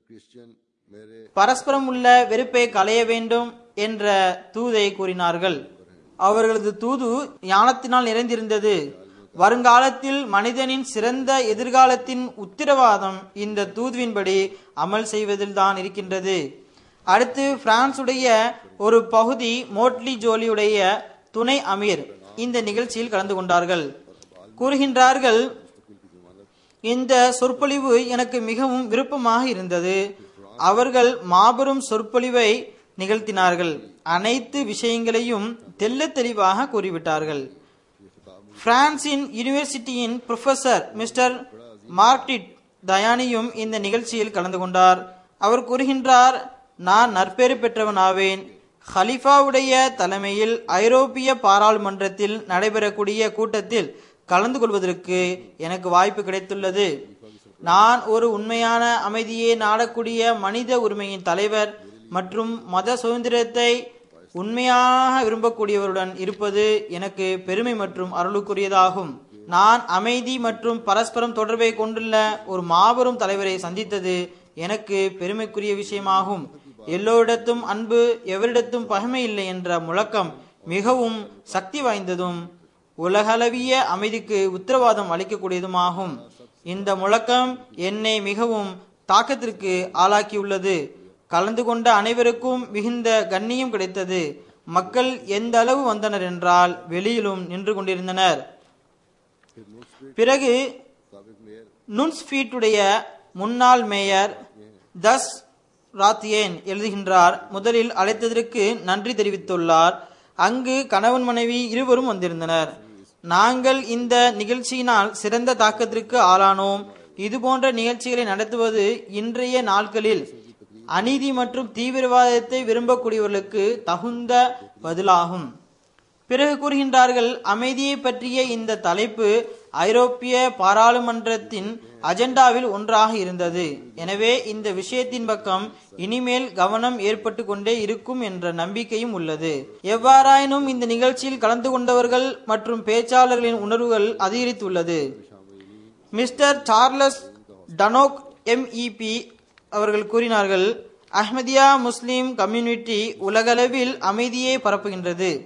பரஸ்பரம் உள்ள வெறுப்பை களைய வேண்டும் என்ற தூதை கூறினார்கள் அவர்களது தூது ஞானத்தினால் நிறைந்திருந்தது வருங்காலத்தில் மனிதனின் சிறந்த எதிர்காலத்தின் உத்தரவாதம் இந்த தூதுவின்படி அமல் செய்வதில் தான் இருக்கின்றது அடுத்து பிரான்சுடைய ஒரு பகுதி மோட்லி ஜோலியுடைய துணை அமீர் இந்த நிகழ்ச்சியில் கலந்து கொண்டார்கள் கூறுகின்றார்கள் இந்த சொற்பொழிவு எனக்கு மிகவும் விருப்பமாக இருந்தது அவர்கள் மாபெரும் சொற்பொழிவை நிகழ்த்தினார்கள் அனைத்து விஷயங்களையும் தெல்ல தெளிவாக கூறிவிட்டார்கள் பிரான்சின் யூனிவர்சிட்டியின் ப்ரொஃபசர் மிஸ்டர் மார்டிட் தயானியும் இந்த நிகழ்ச்சியில் கலந்து கொண்டார் அவர் கூறுகின்றார் நான் நற்பேறு பெற்றவனாவேன் ஹலிஃபாவுடைய தலைமையில் ஐரோப்பிய பாராளுமன்றத்தில் நடைபெறக்கூடிய கூட்டத்தில் கலந்து கொள்வதற்கு எனக்கு வாய்ப்பு கிடைத்துள்ளது நான் ஒரு உண்மையான அமைதியை நாடக்கூடிய மனித உரிமையின் தலைவர் மற்றும் மத சுதந்திரத்தை உண்மையாக விரும்பக்கூடியவருடன் இருப்பது எனக்கு பெருமை மற்றும் அருளுக்குரியதாகும் நான் அமைதி மற்றும் பரஸ்பரம் தொடர்பை கொண்டுள்ள ஒரு மாபெரும் தலைவரை சந்தித்தது எனக்கு பெருமைக்குரிய விஷயமாகும் எல்லோரிடத்தும் அன்பு எவரிடத்தும் பகைமை இல்லை என்ற முழக்கம் மிகவும் சக்தி வாய்ந்ததும் உலகளவிய அமைதிக்கு உத்தரவாதம் அளிக்கக்கூடியதுமாகும் இந்த முழக்கம் என்னை மிகவும் தாக்கத்திற்கு ஆளாக்கியுள்ளது கலந்து கொண்ட அனைவருக்கும் மிகுந்த கண்ணியம் கிடைத்தது மக்கள் எந்த அளவு வந்தனர் என்றால் வெளியிலும் நின்று கொண்டிருந்தனர் பிறகு நுன்ஸ்பீட்டுடைய முன்னாள் மேயர் தஸ் ராத்தியேன் எழுதுகின்றார் முதலில் அழைத்ததற்கு நன்றி தெரிவித்துள்ளார் அங்கு கணவன் மனைவி இருவரும் வந்திருந்தனர் நாங்கள் இந்த நிகழ்ச்சியினால் சிறந்த தாக்கத்திற்கு ஆளானோம் இதுபோன்ற நிகழ்ச்சிகளை நடத்துவது இன்றைய நாட்களில் அநீதி மற்றும் தீவிரவாதத்தை விரும்பக்கூடியவர்களுக்கு தகுந்த பதிலாகும் பிறகு கூறுகின்றார்கள் அமைதியை பற்றிய இந்த தலைப்பு ஐரோப்பிய பாராளுமன்றத்தின் அஜெண்டாவில் ஒன்றாக இருந்தது எனவே இந்த விஷயத்தின் பக்கம் இனிமேல் கவனம் ஏற்பட்டு கொண்டே இருக்கும் என்ற நம்பிக்கையும் உள்ளது எவ்வாறாயினும் இந்த நிகழ்ச்சியில் கலந்து கொண்டவர்கள் மற்றும் பேச்சாளர்களின் உணர்வுகள் அதிகரித்துள்ளது மிஸ்டர் சார்லஸ் டனோக் எம்இபி அவர்கள் கூறினார்கள் அஹ்மதியா முஸ்லிம் கம்யூனிட்டி உலகளவில் அமைதியை பரப்புகின்றது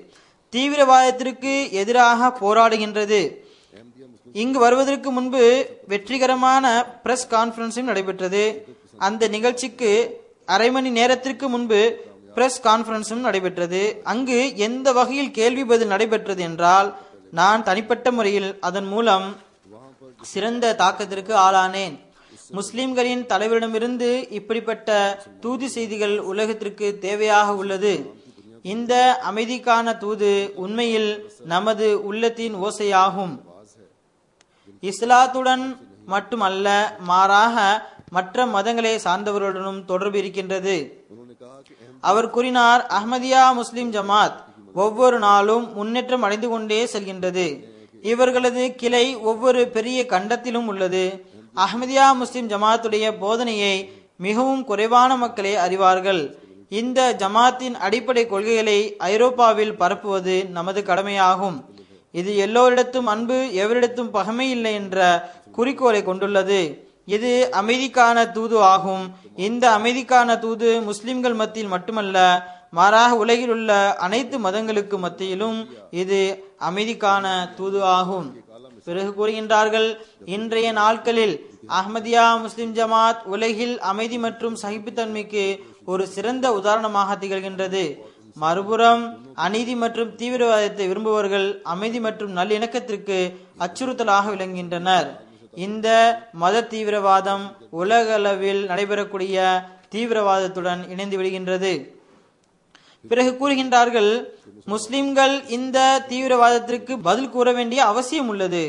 தீவிரவாதத்திற்கு எதிராக போராடுகின்றது இங்கு வருவதற்கு முன்பு வெற்றிகரமான பிரஸ் கான்ஃபரன்ஸும் நடைபெற்றது அந்த நிகழ்ச்சிக்கு அரை மணி நேரத்திற்கு முன்பு பிரஸ் கான்ஃபரன்ஸும் நடைபெற்றது அங்கு எந்த வகையில் கேள்வி பதில் நடைபெற்றது என்றால் நான் தனிப்பட்ட முறையில் அதன் மூலம் சிறந்த தாக்கத்திற்கு ஆளானேன் முஸ்லிம்களின் தலைவரிடமிருந்து இப்படிப்பட்ட தூது செய்திகள் உலகத்திற்கு தேவையாக உள்ளது இந்த அமைதிக்கான தூது உண்மையில் நமது உள்ளத்தின் ஓசையாகும் இஸ்லாத்துடன் மட்டுமல்ல மாறாக மற்ற மதங்களை சார்ந்தவர்களுடனும் தொடர்பு இருக்கின்றது அவர் கூறினார் அஹ்மதியா முஸ்லிம் ஜமாத் ஒவ்வொரு நாளும் முன்னேற்றம் அடைந்து கொண்டே செல்கின்றது இவர்களது கிளை ஒவ்வொரு பெரிய கண்டத்திலும் உள்ளது அஹ்மதியா முஸ்லிம் ஜமாத்துடைய போதனையை மிகவும் குறைவான மக்களே அறிவார்கள் இந்த ஜமாத்தின் அடிப்படை கொள்கைகளை ஐரோப்பாவில் பரப்புவது நமது கடமையாகும் இது எல்லோரிடத்தும் அன்பு எவரிடத்தும் பகமை இல்லை என்ற குறிக்கோளை கொண்டுள்ளது இது அமைதிக்கான தூது ஆகும் இந்த அமைதிக்கான தூது முஸ்லிம்கள் மத்தியில் மட்டுமல்ல மாறாக உலகில் உள்ள அனைத்து மதங்களுக்கு மத்தியிலும் இது அமைதிக்கான தூது ஆகும் பிறகு கூறுகின்றார்கள் இன்றைய நாட்களில் அஹ்மதியா முஸ்லிம் ஜமாத் உலகில் அமைதி மற்றும் சகிப்புத்தன்மைக்கு ஒரு சிறந்த உதாரணமாக திகழ்கின்றது மறுபுறம் அநீதி மற்றும் தீவிரவாதத்தை விரும்புபவர்கள் அமைதி மற்றும் நல்லிணக்கத்திற்கு அச்சுறுத்தலாக விளங்குகின்றனர் இந்த மத தீவிரவாதம் உலகளவில் நடைபெறக்கூடிய தீவிரவாதத்துடன் இணைந்து விடுகின்றது பிறகு கூறுகின்றார்கள் முஸ்லிம்கள் இந்த தீவிரவாதத்திற்கு பதில் கூற வேண்டிய அவசியம் உள்ளது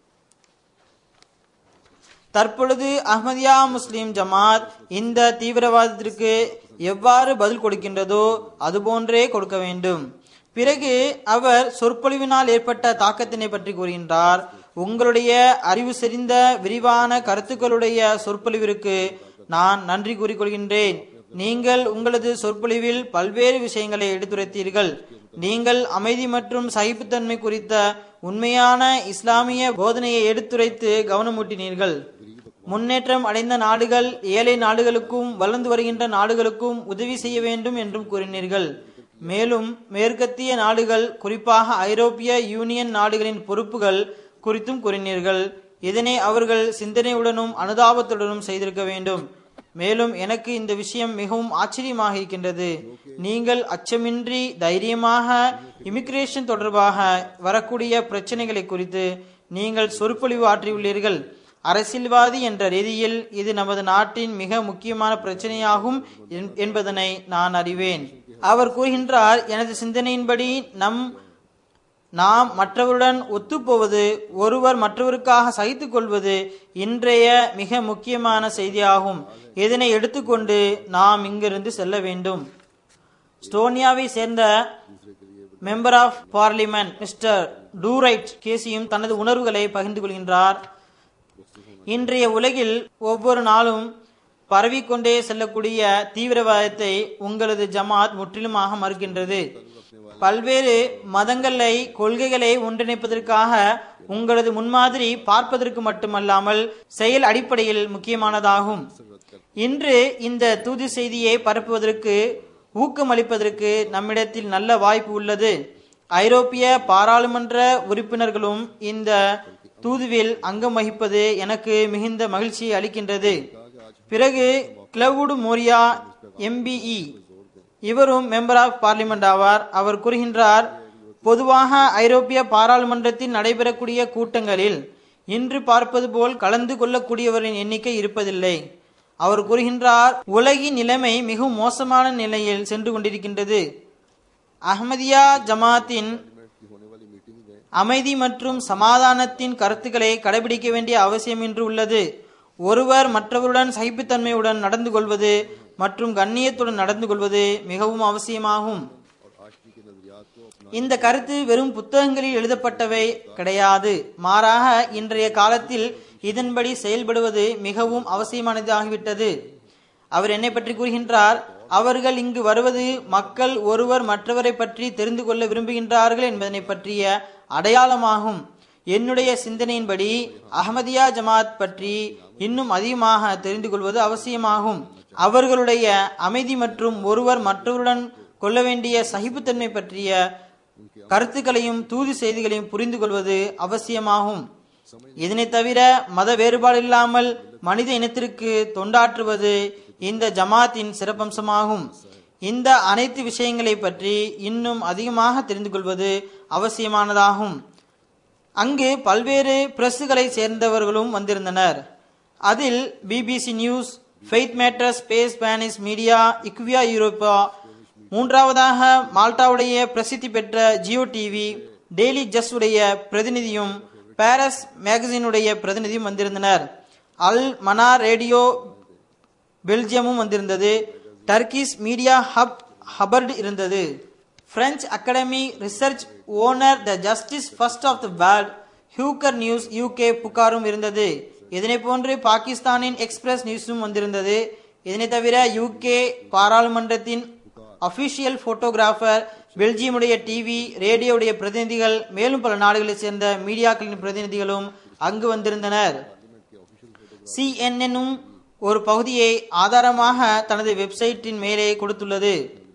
தற்பொழுது அஹ்மதியா முஸ்லிம் ஜமாத் இந்த தீவிரவாதத்திற்கு எவ்வாறு பதில் கொடுக்கின்றதோ அதுபோன்றே கொடுக்க வேண்டும் பிறகு அவர் சொற்பொழிவினால் ஏற்பட்ட தாக்கத்தினை பற்றி கூறுகின்றார் உங்களுடைய அறிவு செறிந்த விரிவான கருத்துக்களுடைய சொற்பொழிவிற்கு நான் நன்றி கூறிக்கொள்கின்றேன் நீங்கள் உங்களது சொற்பொழிவில் பல்வேறு விஷயங்களை எடுத்துரைத்தீர்கள் நீங்கள் அமைதி மற்றும் சகிப்புத்தன்மை குறித்த உண்மையான இஸ்லாமிய போதனையை எடுத்துரைத்து கவனமூட்டினீர்கள் முன்னேற்றம் அடைந்த நாடுகள் ஏழை நாடுகளுக்கும் வளர்ந்து வருகின்ற நாடுகளுக்கும் உதவி செய்ய வேண்டும் என்றும் கூறினீர்கள் மேலும் மேற்கத்திய நாடுகள் குறிப்பாக ஐரோப்பிய யூனியன் நாடுகளின் பொறுப்புகள் குறித்தும் கூறினீர்கள் இதனை அவர்கள் சிந்தனையுடனும் அனுதாபத்துடனும் செய்திருக்க வேண்டும் மேலும் எனக்கு இந்த விஷயம் மிகவும் ஆச்சரியமாக இருக்கின்றது நீங்கள் அச்சமின்றி தைரியமாக இமிகிரேஷன் தொடர்பாக வரக்கூடிய பிரச்சனைகளை குறித்து நீங்கள் சொற்பொழிவு ஆற்றியுள்ளீர்கள் அரசியல்வாதி என்ற ரீதியில் இது நமது நாட்டின் மிக முக்கியமான பிரச்சனையாகும் என்- என்பதனை நான் அறிவேன் அவர் கூறுகின்றார் எனது சிந்தனையின்படி நம் நாம் மற்றவருடன் ஒத்துப்போவது ஒருவர் மற்றவருக்காக சகித்துக் கொள்வது இன்றைய மிக முக்கியமான செய்தியாகும் இதனை எடுத்துக்கொண்டு நாம் இங்கிருந்து செல்ல வேண்டும் ஸ்டோனியாவை சேர்ந்த மெம்பர் ஆஃப் பார்லிமெண்ட் மிஸ்டர் டூரைட் கேசியும் தனது உணர்வுகளை பகிர்ந்து கொள்கின்றார் இன்றைய உலகில் ஒவ்வொரு நாளும் பரவிக்கொண்டே செல்லக்கூடிய தீவிரவாதத்தை உங்களது ஜமாத் முற்றிலுமாக மறுக்கின்றது பல்வேறு மதங்களை கொள்கைகளை ஒன்றிணைப்பதற்காக உங்களது முன்மாதிரி பார்ப்பதற்கு மட்டுமல்லாமல் செயல் அடிப்படையில் முக்கியமானதாகும் இன்று இந்த தூது செய்தியை பரப்புவதற்கு ஊக்கமளிப்பதற்கு நம்மிடத்தில் நல்ல வாய்ப்பு உள்ளது ஐரோப்பிய பாராளுமன்ற உறுப்பினர்களும் இந்த தூதுவில் அங்கம் வகிப்பது எனக்கு மிகுந்த மகிழ்ச்சியை அளிக்கின்றது பிறகு கிளவுடு மோரியா எம்பிஇ இவரும் மெம்பர் ஆஃப் பார்லிமெண்ட் ஆவார் அவர் கூறுகின்றார் பொதுவாக ஐரோப்பிய பாராளுமன்றத்தில் நடைபெறக்கூடிய கூட்டங்களில் இன்று பார்ப்பது போல் கலந்து கொள்ளக்கூடியவரின் எண்ணிக்கை இருப்பதில்லை அவர் கூறுகின்றார் உலகின் நிலைமை மிகவும் மோசமான நிலையில் சென்று கொண்டிருக்கின்றது அஹ்மதியா ஜமாத்தின் அமைதி மற்றும் சமாதானத்தின் கருத்துக்களை கடைபிடிக்க வேண்டிய அவசியம் இன்று உள்ளது ஒருவர் மற்றவருடன் சகிப்புத்தன்மையுடன் நடந்து கொள்வது மற்றும் கண்ணியத்துடன் நடந்து கொள்வது மிகவும் அவசியமாகும் இந்த கருத்து வெறும் புத்தகங்களில் எழுதப்பட்டவை கிடையாது மாறாக இன்றைய காலத்தில் இதன்படி செயல்படுவது மிகவும் அவசியமானதாகிவிட்டது அவர் என்னை பற்றி கூறுகின்றார் அவர்கள் இங்கு வருவது மக்கள் ஒருவர் மற்றவரை பற்றி தெரிந்து கொள்ள விரும்புகின்றார்கள் என்பதனை பற்றிய அடையாளமாகும் என்னுடைய சிந்தனையின்படி அஹமதியா ஜமாத் பற்றி இன்னும் அதிகமாக தெரிந்து கொள்வது அவசியமாகும் அவர்களுடைய அமைதி மற்றும் ஒருவர் மற்றவருடன் கொள்ள வேண்டிய சகிப்புத்தன்மை பற்றிய கருத்துக்களையும் தூது செய்திகளையும் புரிந்து கொள்வது அவசியமாகும் இதனை தவிர மத வேறுபாடு இல்லாமல் மனித இனத்திற்கு தொண்டாற்றுவது இந்த ஜமாத்தின் சிறப்பம்சமாகும் இந்த அனைத்து விஷயங்களை பற்றி இன்னும் அதிகமாக தெரிந்து கொள்வது அவசியமானதாகும் அங்கு பல்வேறு பிரஸ்களை சேர்ந்தவர்களும் வந்திருந்தனர் அதில் BBC news faith matter space Spanish media இக்வியா யூரோப்பா மூன்றாவதாக மால்டாவுடைய பிரசித்தி பெற்ற ஜியோ டிவி டெய்லி ஜஸ் உடைய பிரதிநிதியும் பாரஸ் மேகசினுடைய பிரதிநிதியும் வந்திருந்தனர் அல் மனா ரேடியோ பெல்ஜியமும் வந்திருந்தது டர்கிஷ் மீடியா ஹப் ஹபர்ட் இருந்தது French academy research owner the justice first of the world ஹியூக்கர் நியூஸ் யூகே புகாரும் இருந்தது இதனை போன்று பாகிஸ்தானின் எக்ஸ்பிரஸ் நியூஸும் வந்திருந்தது இதனை தவிர யூகே பாராளுமன்றத்தின் அபிஷியல் போட்டோகிராஃபர் பெல்ஜியமுடைய டிவி ரேடியோவுடைய பிரதிநிதிகள் மேலும் பல நாடுகளைச் சேர்ந்த மீடியாக்களின் பிரதிநிதிகளும் அங்கு வந்திருந்தனர் சிஎன்எனும் ஒரு பகுதியை ஆதாரமாக தனது வெப்சைட்டின் மேலே கொடுத்துள்ளது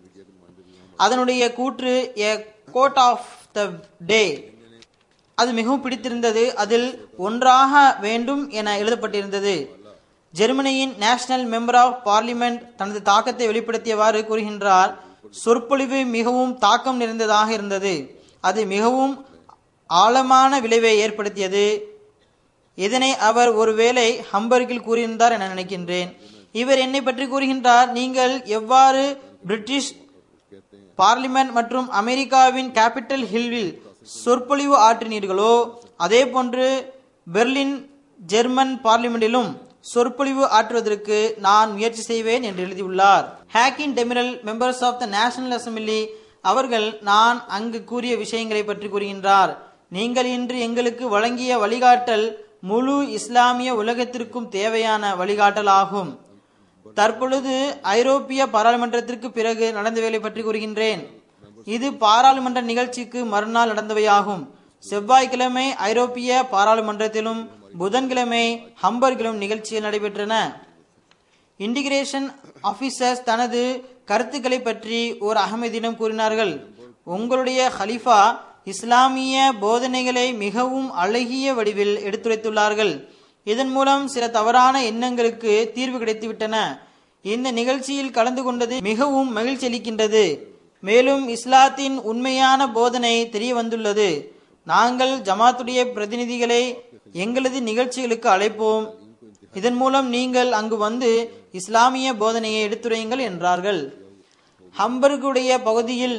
அதனுடைய கூற்று எ கோட் ஆஃப் த டே அது மிகவும் பிடித்திருந்தது அதில் ஒன்றாக வேண்டும் என எழுதப்பட்டிருந்தது ஜெர்மனியின் நேஷனல் மெம்பர் ஆஃப் பார்லிமெண்ட் தனது தாக்கத்தை வெளிப்படுத்தியவாறு கூறுகின்றார் சொற்பொழிவு மிகவும் தாக்கம் நிறைந்ததாக இருந்தது அது மிகவும் ஆழமான விளைவை ஏற்படுத்தியது இதனை அவர் ஒருவேளை ஹம்பர்கில் கூறியிருந்தார் என நினைக்கின்றேன் இவர் என்னை பற்றி கூறுகின்றார் நீங்கள் எவ்வாறு பிரிட்டிஷ் பார்லிமெண்ட் மற்றும் அமெரிக்காவின் கேபிட்டல் ஹில்வில் சொற்பொழிவு ஆற்றினீர்களோ அதே போன்று பெர்லின் ஜெர்மன் பார்லிமெண்டிலும் சொற்பொழிவு ஆற்றுவதற்கு நான் முயற்சி செய்வேன் என்று எழுதியுள்ளார் ஹேக்கின் Demirel members of the national assembly அவர்கள் நான் அங்கு கூறிய விஷயங்களை பற்றி கூறுகின்றார் நீங்கள் இன்று எங்களுக்கு வழங்கிய வழிகாட்டல் முழு இஸ்லாமிய உலகத்திற்கும் தேவையான வழிகாட்டலாகும் தற்பொழுது ஐரோப்பிய பாராளுமன்றத்திற்கு பிறகு நடந்த வேலை பற்றி கூறுகின்றேன் இது பாராளுமன்ற நிகழ்ச்சிக்கு மறுநாள் நடந்தவையாகும் செவ்வாய்க்கிழமை ஐரோப்பிய பாராளுமன்றத்திலும் புதன்கிழமை ஹம்பர்கிலும் நிகழ்ச்சிகள் நடைபெற்றன இன்டிகிரேஷன் ஆபீசர்ஸ் தனது கருத்துக்களை பற்றி ஒரு அகமதியிடம் கூறினார்கள் உங்களுடைய ஹலிஃபா இஸ்லாமிய போதனைகளை மிகவும் அழகிய வடிவில் எடுத்துரைத்துள்ளார்கள் இதன் மூலம் சில தவறான எண்ணங்களுக்கு தீர்வு கிடைத்துவிட்டன இந்த நிகழ்ச்சியில் கலந்து கொண்டது மிகவும் மகிழ்ச்சி அளிக்கின்றது மேலும் இஸ்லாத்தின் உண்மையான போதனை தெரிய வந்துள்ளது நாங்கள் ஜமாத்துடைய பிரதிநிதிகளை எங்களது நிகழ்ச்சிகளுக்கு அழைப்போம் இதன் மூலம் நீங்கள் அங்கு வந்து இஸ்லாமிய போதனையை எடுத்துரையுங்கள் என்றார்கள் ஹம்பர்குடைய பகுதியில்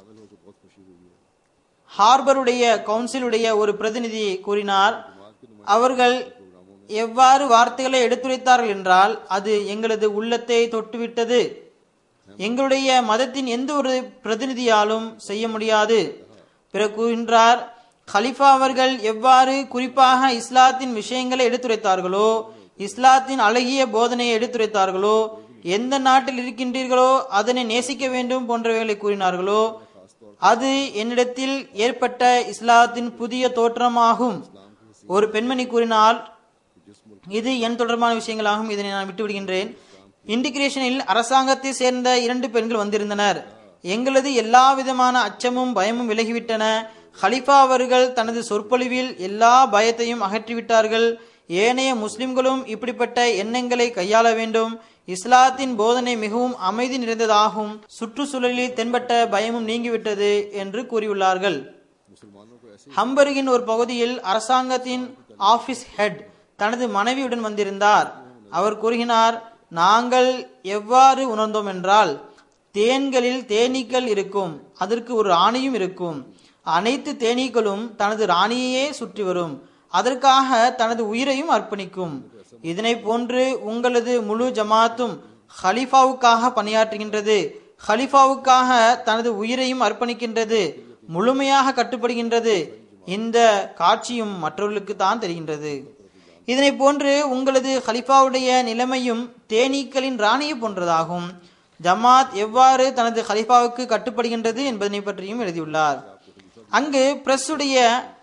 ஹார்பருடைய கவுன்சிலுடைய ஒரு பிரதிநிதி கூறினார் அவர்கள் எவ்வாறு வார்த்தைகளை எடுத்துரைத்தார்கள் என்றால் அது எங்களது உள்ளத்தை தொட்டுவிட்டது எங்களுடைய மதத்தின் எந்த ஒரு பிரதிநிதியாலும் செய்ய முடியாது பிறகு கூறுகின்றார் கலிஃபா அவர்கள் எவ்வாறு குறிப்பாக இஸ்லாத்தின் விஷயங்களை எடுத்துரைத்தார்களோ இஸ்லாத்தின் அழகிய போதனையை எடுத்துரைத்தார்களோ எந்த நாட்டில் இருக்கின்றீர்களோ அதனை நேசிக்க வேண்டும் போன்றவைகளை கூறினார்களோ அது என்னிடத்தில் ஏற்பட்ட இஸ்லாத்தின் புதிய தோற்றமாகும் ஒரு பெண்மணி கூறினால் இது என் தொடர்பான விஷயங்களாகும் இதனை நான் விட்டுவிடுகின்றேன் இன்டிகிரேஷனில் அரசாங்கத்தை சேர்ந்த இரண்டு பெண்கள் வந்திருந்தனர் எங்களது எல்லா விதமான அச்சமும் பயமும் விலகிவிட்டன ஹலிஃபா அவர்கள் தனது சொற்பொழிவில் எல்லா பயத்தையும் அகற்றிவிட்டார்கள் ஏனைய முஸ்லிம்களும் இப்படிப்பட்ட எண்ணங்களை கையாள வேண்டும் இஸ்லாத்தின் போதனை மிகவும் அமைதி நிறைந்ததாகும் சுற்றுச்சூழலில் தென்பட்ட பயமும் நீங்கிவிட்டது என்று கூறியுள்ளார்கள் ஹம்பர்கின் ஒரு பகுதியில் அரசாங்கத்தின் ஆபீஸ் ஹெட் தனது மனைவியுடன் வந்திருந்தார் அவர் கூறுகிறார் நாங்கள் எவ்வாறு உணர்ந்தோம் என்றால் தேன்களில் தேனீக்கள் இருக்கும் அதற்கு ஒரு ராணியும் இருக்கும் அனைத்து தேனீக்களும் தனது ராணியையே சுற்றி வரும் அதற்காக தனது உயிரையும் அர்ப்பணிக்கும் இதனை போன்று உங்களது முழு ஜமாத்தும் ஹலிஃபாவுக்காக பணியாற்றுகின்றது ஹலிஃபாவுக்காக தனது உயிரையும் அர்ப்பணிக்கின்றது முழுமையாக கட்டுப்படுகின்றது இந்த காட்சியும் மற்றவர்களுக்கு தான் தெரிகின்றது இதனை போன்று உங்களது ஹலிஃபாவுடைய நிலைமையும் தேனீக்களின் ராணியை போன்றதாகும் ஜமாத் எவ்வாறு தனது ஹலிஃபாவுக்கு கட்டுப்படுகின்றது என்பதனை பற்றியும் எழுதியுள்ளார் அங்கு பிரஸ்ஸுடைய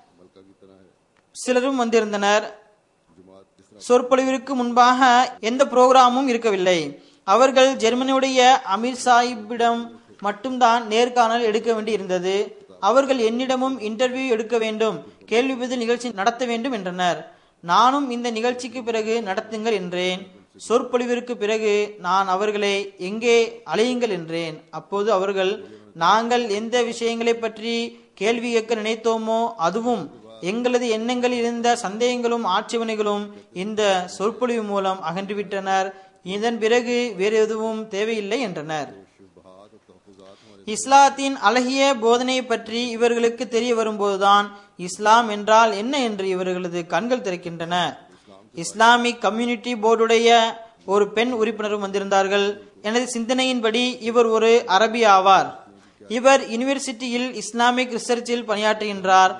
சிலரும் வந்திருந்தனர் சொற்பொழிவிற்கு முன்பாக எந்த புரோகிராமும் இருக்கவில்லை அவர்கள் ஜெர்மனியுடைய அமீர் சாஹிப்பிடம் மட்டும்தான் நேர்காணல் எடுக்க வேண்டி இருந்தது அவர்கள் என்னிடமும் இன்டர்வியூ எடுக்க வேண்டும் கேள்வி பதில் நிகழ்ச்சி நடத்த வேண்டும் என்றனர் நானும் இந்த நிகழ்ச்சிக்கு பிறகு நடத்துங்கள் என்றேன் சொற்பொழிவிற்கு பிறகு நான் அவர்களை எங்கே அலையுங்கள் என்றேன் அப்போது அவர்கள் நாங்கள் எந்த விஷயங்களை பற்றி கேள்வி கேட்க நினைத்தோமோ அதுவும் எங்களது எண்ணங்களில் இருந்த சந்தேகங்களும் ஆட்சேபனைகளும் இந்த சொற்பொழிவு மூலம் அகன்றுவிட்டனர் இதன் பிறகு வேறு எதுவும் தேவையில்லை என்றனர் இஸ்லாத்தின் அழகிய போதனையை பற்றி இவர்களுக்கு தெரிய வரும்போதுதான் இஸ்லாம் என்றால் என்ன என்று இவர்களது கண்கள் திறக்கின்றன இஸ்லாமிக் கம்யூனிட்டி போர்டுடைய ஒரு பெண் உறுப்பினரும் வந்திருந்தார்கள் எனது சிந்தனையின்படி இவர் ஒரு அரபி ஆவார் இவர் யுனிவர்சிட்டியில் இஸ்லாமிக் ரிசர்ச்சில் பணியாற்றுகின்றார்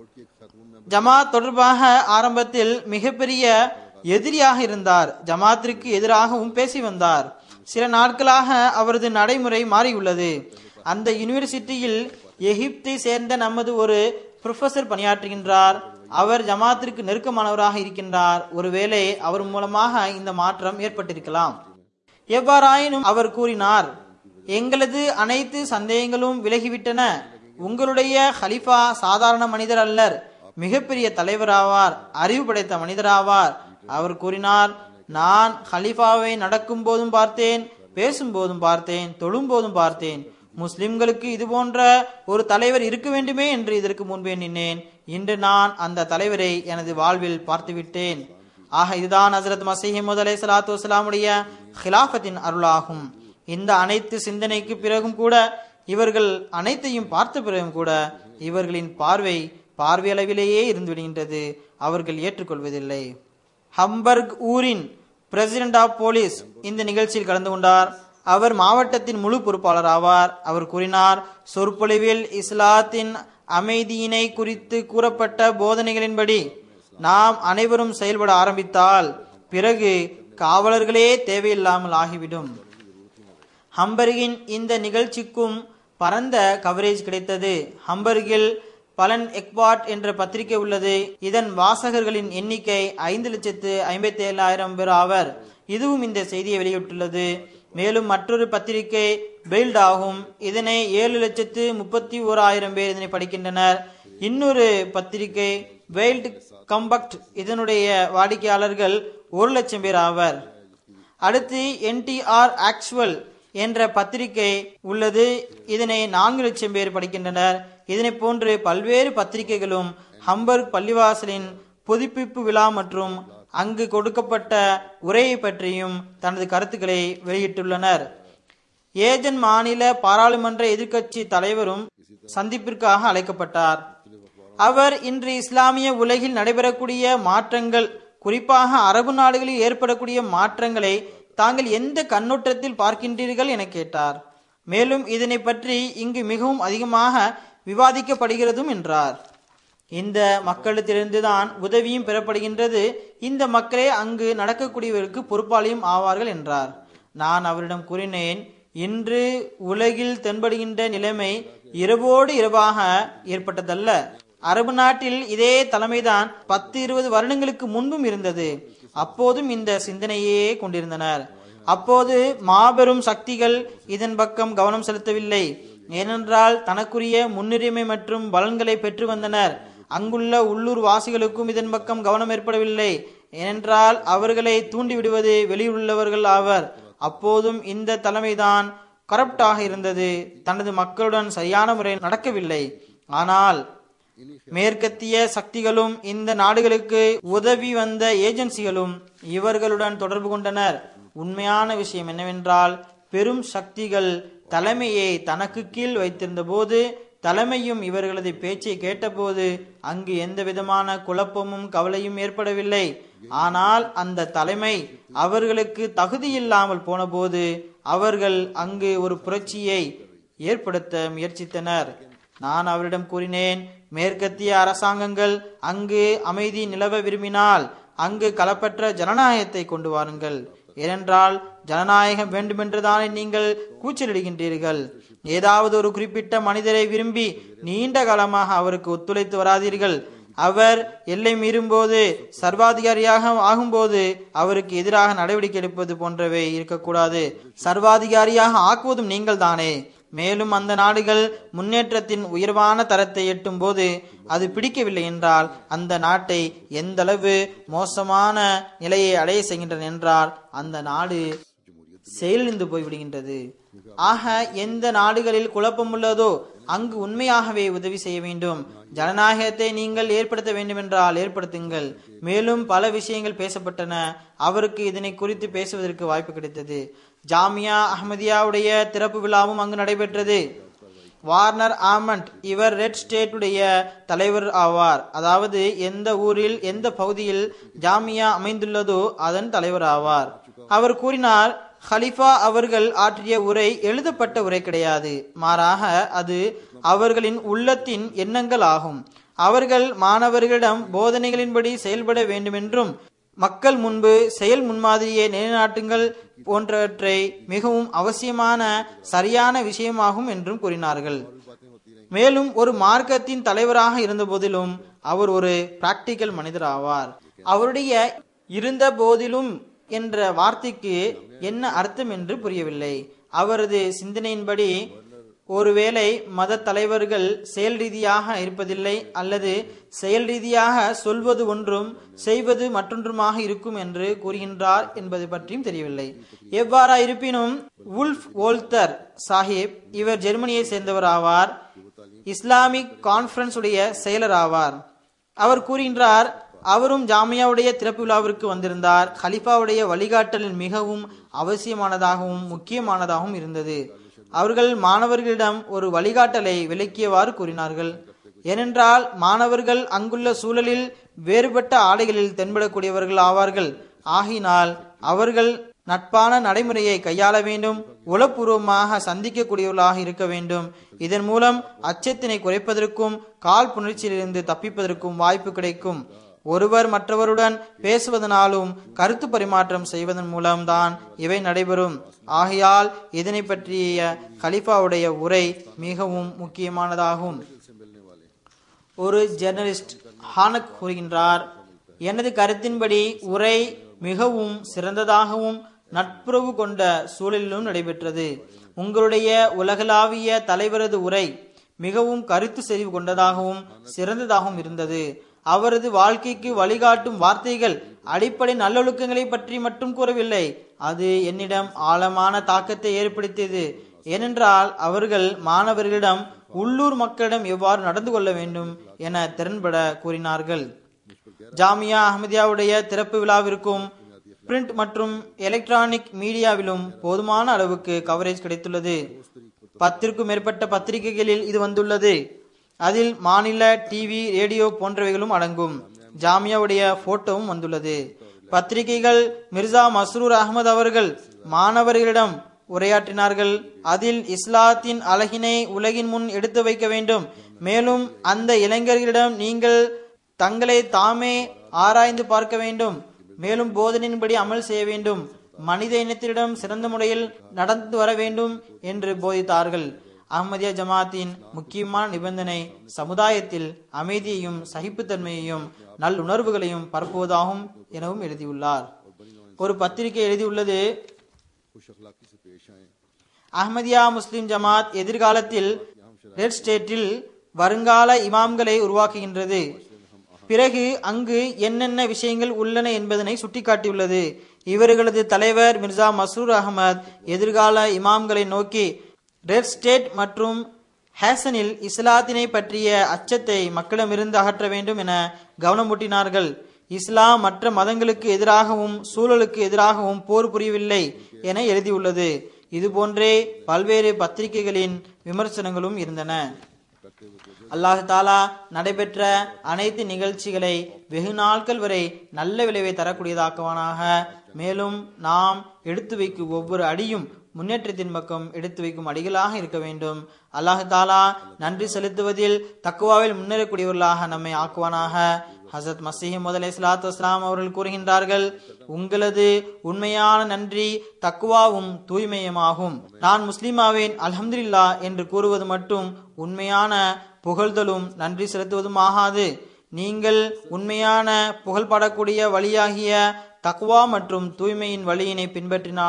ஜமாத் தொடர்பாக ஆரம்பத்தில் மிகப்பெரிய எதிரியாக இருந்தார் ஜமாத்திற்கு எதிராகவும் பேசி வந்தார் சில நாட்களாக அவரது நடைமுறை மாறியுள்ளது அந்த யூனிவர்சிட்டியில் எகிப்தை சேர்ந்த நமது ஒரு ப்ரொஃபசர் பணியாற்றுகின்றார் அவர் ஜமாத்திற்கு நெருக்கமானவராக இருக்கின்றார் ஒருவேளை அவர் மூலமாக இந்த மாற்றம் ஏற்பட்டிருக்கலாம் எவ்வாறாயினும் அவர் கூறினார் எங்களது அனைத்து சந்தேகங்களும் விலகிவிட்டன உங்களுடைய ஹலிஃபா சாதாரண மனிதர் அல்லர் மிகப்பெரிய தலைவராவார் அறிவு படைத்த மனிதராவார் அவர் கூறினார் நான் ஹலிஃபாவை நடக்கும் போதும் பார்த்தேன் பேசும் போதும் பார்த்தேன் தொழும் போதும் பார்த்தேன் முஸ்லிம்களுக்கு இது போன்ற ஒரு தலைவர் இருக்க வேண்டுமே என்று இதற்கு முன்பு எண்ணினேன் இன்று நான் அந்த தலைவரை எனது வாழ்வில் பார்த்துவிட்டேன் ஆக இதுதான் ஹசரத் மசீஹிமது அலை சலாத்து வலாமுடைய ஹிலாஃபத்தின் அருளாகும் இந்த அனைத்து சிந்தனைக்கு பிறகும் கூட இவர்கள் அனைத்தையும் பார்த்த பிறகும் கூட இவர்களின் பார்வை பார்வையளவிலேயே இருந்து விடுகின்றது அவர்கள் ஏற்றுக்கொள்வதில்லை ஹம்பர்க் ஊரின் பிரசிடென்ட் ஆஃப் போலீஸ் இந்த நிகழ்ச்சியில் கலந்து கொண்டார் அவர் மாவட்டத்தின் முழு பொறுப்பாளர் ஆவார் அவர் கூறினார் சொற்பொழிவில் இஸ்லாத்தின் அமைதியினை குறித்து கூறப்பட்ட போதனைகளின்படி நாம் அனைவரும் செயல்பட ஆரம்பித்தால் பிறகு காவலர்களே தேவையில்லாமல் ஆகிவிடும் ஹம்பர்கின் இந்த நிகழ்ச்சிக்கும் பரந்த கவரேஜ் கிடைத்தது ஹம்பர்கில் பலன் எக்பாட் என்ற பத்திரிகை உள்ளது இதன் வாசகர்களின் எண்ணிக்கை ஐந்து லட்சத்து ஐம்பத்தி ஏழாயிரம் பேர் ஆவர் இதுவும் இந்த செய்தியை வெளியிட்டுள்ளது மேலும் மற்றொரு பத்திரிகை பெயில்ட் ஆகும் இதனை ஏழு லட்சத்து முப்பத்தி ஓராயிரம் பேர் இதனை படிக்கின்றனர் இன்னொரு பத்திரிகை வெயில்ட் கம்பக்ட் இதனுடைய வாடிக்கையாளர்கள் ஒரு லட்சம் பேர் ஆவர் அடுத்து என்டிஆர் ஆக்சுவல் என்ற பத்திரிகை உள்ளது இதனை நான்கு லட்சம் பேர் படிக்கின்றனர் இதனை போன்று பல்வேறு பத்திரிகைகளும் ஹம்பர்க் பள்ளிவாசலின் புதுப்பிப்பு விழா மற்றும் அங்கு கொடுக்கப்பட்ட உரையை பற்றியும் தனது கருத்துக்களை வெளியிட்டுள்ளனர் ஏஜன் மாநில பாராளுமன்ற எதிர்க்கட்சி தலைவரும் சந்திப்பிற்காக அழைக்கப்பட்டார் அவர் இன்று இஸ்லாமிய உலகில் நடைபெறக்கூடிய மாற்றங்கள் குறிப்பாக அரபு நாடுகளில் ஏற்படக்கூடிய மாற்றங்களை தாங்கள் எந்த கண்ணோட்டத்தில் பார்க்கின்றீர்கள் என கேட்டார் மேலும் இதனை பற்றி இங்கு மிகவும் அதிகமாக விவாதிக்கப்படுகிறதும் என்றார் இந்த மக்களிடத்திலிருந்துதான் உதவியும் பெறப்படுகின்றது இந்த மக்களே அங்கு நடக்கக்கூடியவருக்கு பொறுப்பாளியும் ஆவார்கள் என்றார் நான் அவரிடம் கூறினேன் இன்று உலகில் தென்படுகின்ற நிலைமை இரவோடு இரவாக ஏற்பட்டதல்ல அரபு நாட்டில் இதே தலைமைதான் பத்து இருபது வருடங்களுக்கு முன்பும் இருந்தது அப்போதும் இந்த சிந்தனையே கொண்டிருந்தனர் அப்போது மாபெரும் சக்திகள் இதன் பக்கம் கவனம் செலுத்தவில்லை ஏனென்றால் தனக்குரிய முன்னுரிமை மற்றும் பலன்களை பெற்று வந்தனர் அங்குள்ள உள்ளூர் வாசிகளுக்கும் இதன் பக்கம் கவனம் ஏற்படவில்லை ஏனென்றால் அவர்களை தூண்டிவிடுவது வெளியுள்ளவர்கள் ஆவர் அப்போதும் இந்த தலைமைதான் கரப்டாக இருந்தது தனது மக்களுடன் சரியான முறை நடக்கவில்லை ஆனால் மேற்கத்திய சக்திகளும் இந்த நாடுகளுக்கு உதவி வந்த ஏஜென்சிகளும் இவர்களுடன் தொடர்பு கொண்டனர் உண்மையான விஷயம் என்னவென்றால் பெரும் சக்திகள் தலைமையை தனக்கு கீழ் வைத்திருந்த போது தலைமையும் இவர்களது பேச்சை கேட்டபோது அங்கு எந்த விதமான குழப்பமும் கவலையும் ஏற்படவில்லை ஆனால் அந்த தலைமை அவர்களுக்கு தகுதியில்லாமல் போனபோது அவர்கள் அங்கு ஒரு புரட்சியை ஏற்படுத்த முயற்சித்தனர் நான் அவரிடம் கூறினேன் மேற்கத்திய அரசாங்கங்கள் அங்கு அமைதி நிலவ விரும்பினால் அங்கு களப்பற்ற ஜனநாயகத்தை கொண்டு வாருங்கள் ஏனென்றால் ஜனநாயகம் வேண்டுமென்றுதானே நீங்கள் கூச்சலிடுகின்றீர்கள் ஏதாவது ஒரு குறிப்பிட்ட மனிதரை விரும்பி நீண்ட காலமாக அவருக்கு ஒத்துழைத்து வராதீர்கள் அவர் எல்லை மீறும்போது சர்வாதிகாரியாக ஆகும்போது அவருக்கு எதிராக நடவடிக்கை எடுப்பது போன்றவை இருக்கக்கூடாது சர்வாதிகாரியாக ஆக்குவதும் நீங்கள் தானே மேலும் அந்த நாடுகள் முன்னேற்றத்தின் உயர்வான தரத்தை எட்டும் போது அது பிடிக்கவில்லை என்றால் அந்த நாட்டை எந்தளவு மோசமான நிலையை அடைய செய்கின்றன என்றால் அந்த நாடு செயலிழந்து போய்விடுகின்றது ஆக எந்த நாடுகளில் குழப்பம் உள்ளதோ அங்கு உண்மையாகவே உதவி செய்ய வேண்டும் ஜனநாயகத்தை நீங்கள் ஏற்படுத்த வேண்டுமென்றால் ஏற்படுத்துங்கள் மேலும் பல விஷயங்கள் பேசப்பட்டன அவருக்கு இதனை குறித்து பேசுவதற்கு வாய்ப்பு கிடைத்தது ஜாமியா அஹமதியாவுடைய திறப்பு விழாவும் அங்கு நடைபெற்றது வார்னர் ஆமண்ட் இவர் ரெட் ஸ்டேட்டுடைய தலைவர் ஆவார் அதாவது எந்த ஊரில் எந்த பகுதியில் ஜாமியா அமைந்துள்ளதோ அதன் தலைவர் ஆவார் அவர் கூறினார் ஹலிஃபா அவர்கள் ஆற்றிய உரை எழுதப்பட்ட உரை கிடையாது மாறாக அது அவர்களின் உள்ளத்தின் எண்ணங்கள் ஆகும் அவர்கள் மாணவர்களிடம் போதனைகளின்படி செயல்பட வேண்டுமென்றும் மக்கள் முன்பு செயல் முன்மாதிரியை நிலைநாட்டுங்கள் போன்றவற்றை மிகவும் அவசியமான சரியான விஷயமாகும் என்றும் கூறினார்கள் மேலும் ஒரு மார்க்கத்தின் தலைவராக இருந்த போதிலும் அவர் ஒரு பிராக்டிக்கல் மனிதர் ஆவார் அவருடைய இருந்த போதிலும் என்ற வார்த்தைக்கு என்ன அர்த்தம் என்று புரியவில்லை அவரது சிந்தனையின்படி ஒருவேளை மத தலைவர்கள் செயல் ரீதியாக இருப்பதில்லை அல்லது செயல் ரீதியாக சொல்வது ஒன்றும் செய்வது மற்றொன்றுமாக இருக்கும் என்று கூறுகின்றார் என்பது பற்றியும் தெரியவில்லை எவ்வாறா இருப்பினும் உல்ஃப் ஓல்தர் சாஹிப் இவர் ஜெர்மனியை சேர்ந்தவர் ஆவார் இஸ்லாமிக் கான்ஃபரன்ஸ் உடைய செயலர் ஆவார் அவர் கூறுகின்றார் அவரும் ஜாமியாவுடைய திறப்பு விழாவிற்கு வந்திருந்தார் ஹலிஃபாவுடைய வழிகாட்டலில் மிகவும் அவசியமானதாகவும் முக்கியமானதாகவும் இருந்தது அவர்கள் மாணவர்களிடம் ஒரு வழிகாட்டலை விளக்கியவாறு கூறினார்கள் ஏனென்றால் மாணவர்கள் அங்குள்ள சூழலில் வேறுபட்ட ஆடைகளில் தென்படக்கூடியவர்கள் ஆவார்கள் ஆகினால் அவர்கள் நட்பான நடைமுறையை கையாள வேண்டும் உளப்பூர்வமாக சந்திக்கக்கூடியவர்களாக இருக்க வேண்டும் இதன் மூலம் அச்சத்தினை குறைப்பதற்கும் கால் புணர்ச்சியிலிருந்து தப்பிப்பதற்கும் வாய்ப்பு கிடைக்கும் ஒருவர் மற்றவருடன் பேசுவதனாலும் கருத்து பரிமாற்றம் செய்வதன் மூலம்தான் இவை நடைபெறும் ஆகையால் இதனை பற்றிய கலிஃபாவுடைய உரை மிகவும் முக்கியமானதாகும் ஒரு ஜெர்னலிஸ்ட் ஹானக் கூறுகின்றார் எனது கருத்தின்படி உரை மிகவும் சிறந்ததாகவும் நட்புறவு கொண்ட சூழலிலும் நடைபெற்றது உங்களுடைய உலகளாவிய தலைவரது உரை மிகவும் கருத்து செறிவு கொண்டதாகவும் சிறந்ததாகவும் இருந்தது அவரது வாழ்க்கைக்கு வழிகாட்டும் வார்த்தைகள் அடிப்படை நல்லொழுக்கங்களை பற்றி மட்டும் கூறவில்லை அது என்னிடம் ஆழமான தாக்கத்தை ஏற்படுத்தியது ஏனென்றால் அவர்கள் மாணவர்களிடம் உள்ளூர் மக்களிடம் எவ்வாறு நடந்து கொள்ள வேண்டும் என திறன்பட கூறினார்கள் ஜாமியா அஹமதியாவுடைய திறப்பு விழாவிற்கும் பிரிண்ட் மற்றும் எலக்ட்ரானிக் மீடியாவிலும் போதுமான அளவுக்கு கவரேஜ் கிடைத்துள்ளது பத்திற்கும் மேற்பட்ட பத்திரிகைகளில் இது வந்துள்ளது அதில் மாநில டிவி ரேடியோ போன்றவைகளும் அடங்கும் ஜாமியாவுடைய போட்டோவும் வந்துள்ளது பத்திரிகைகள் மிர்சா மஸ்ரூர் அகமது அவர்கள் மாணவர்களிடம் உரையாற்றினார்கள் அதில் இஸ்லாத்தின் அழகினை உலகின் முன் எடுத்து வைக்க வேண்டும் மேலும் அந்த இளைஞர்களிடம் நீங்கள் தங்களை தாமே ஆராய்ந்து பார்க்க வேண்டும் மேலும் போதனையின்படி அமல் செய்ய வேண்டும் மனித இனத்திடம் சிறந்த முறையில் நடந்து வர வேண்டும் என்று போதித்தார்கள் அஹ்மதியா ஜமாத்தின் முக்கியமான நிபந்தனை சமுதாயத்தில் அமைதியையும் சகிப்புத்தன்மையையும் நல்லுணர்வுகளையும் பரப்புவதாகும் எனவும் எழுதியுள்ளார் ஒரு பத்திரிகை எழுதியுள்ளது அஹ்மதியா முஸ்லிம் ஜமாத் எதிர்காலத்தில் ரெட் ஸ்டேட்டில் வருங்கால இமாம்களை உருவாக்குகின்றது பிறகு அங்கு என்னென்ன விஷயங்கள் உள்ளன என்பதனை சுட்டிக்காட்டியுள்ளது இவர்களது தலைவர் மிர்சா மசூர் அகமது எதிர்கால இமாம்களை நோக்கி ரெட் ஸ்டேட் மற்றும் ஹேசனில் இஸ்லாத்தினை பற்றிய அச்சத்தை மக்களிடமிருந்து அகற்ற வேண்டும் என கவனமூட்டினார்கள் இஸ்லாம் மற்ற மதங்களுக்கு எதிராகவும் சூழலுக்கு எதிராகவும் போர் புரியவில்லை என எழுதியுள்ளது இதுபோன்றே பல்வேறு பத்திரிகைகளின் விமர்சனங்களும் இருந்தன அல்லாஹு தாலா நடைபெற்ற அனைத்து நிகழ்ச்சிகளை வெகு நாட்கள் வரை நல்ல விளைவை தரக்கூடியதாக்குவானாக மேலும் நாம் எடுத்து வைக்கும் ஒவ்வொரு அடியும் முன்னேற்றத்தின் பக்கம் எடுத்து வைக்கும் அடிகளாக இருக்க வேண்டும் அல்லாஹு தாலா நன்றி செலுத்துவதில் தக்குவாவில் முன்னேறக்கூடியவர்களாக நம்மை ஆக்குவானாக ஹசரத் மசீஹ் முதல் இஸ்லாத்து வஸ்லாம் அவர்கள் கூறுகின்றார்கள் உங்களது உண்மையான நன்றி தக்குவாவும் தூய்மையுமாகும் நான் முஸ்லீமாவேன் அல்ஹம்துலில்லா என்று கூறுவது மட்டும் உண்மையான புகழ்தலும் நன்றி செலுத்துவதும் ஆகாது நீங்கள் உண்மையான புகழ்படக்கூடிய வழியாகிய தக்குவா மற்றும் தூய்மையின் வழியினை பின்பற்றினால்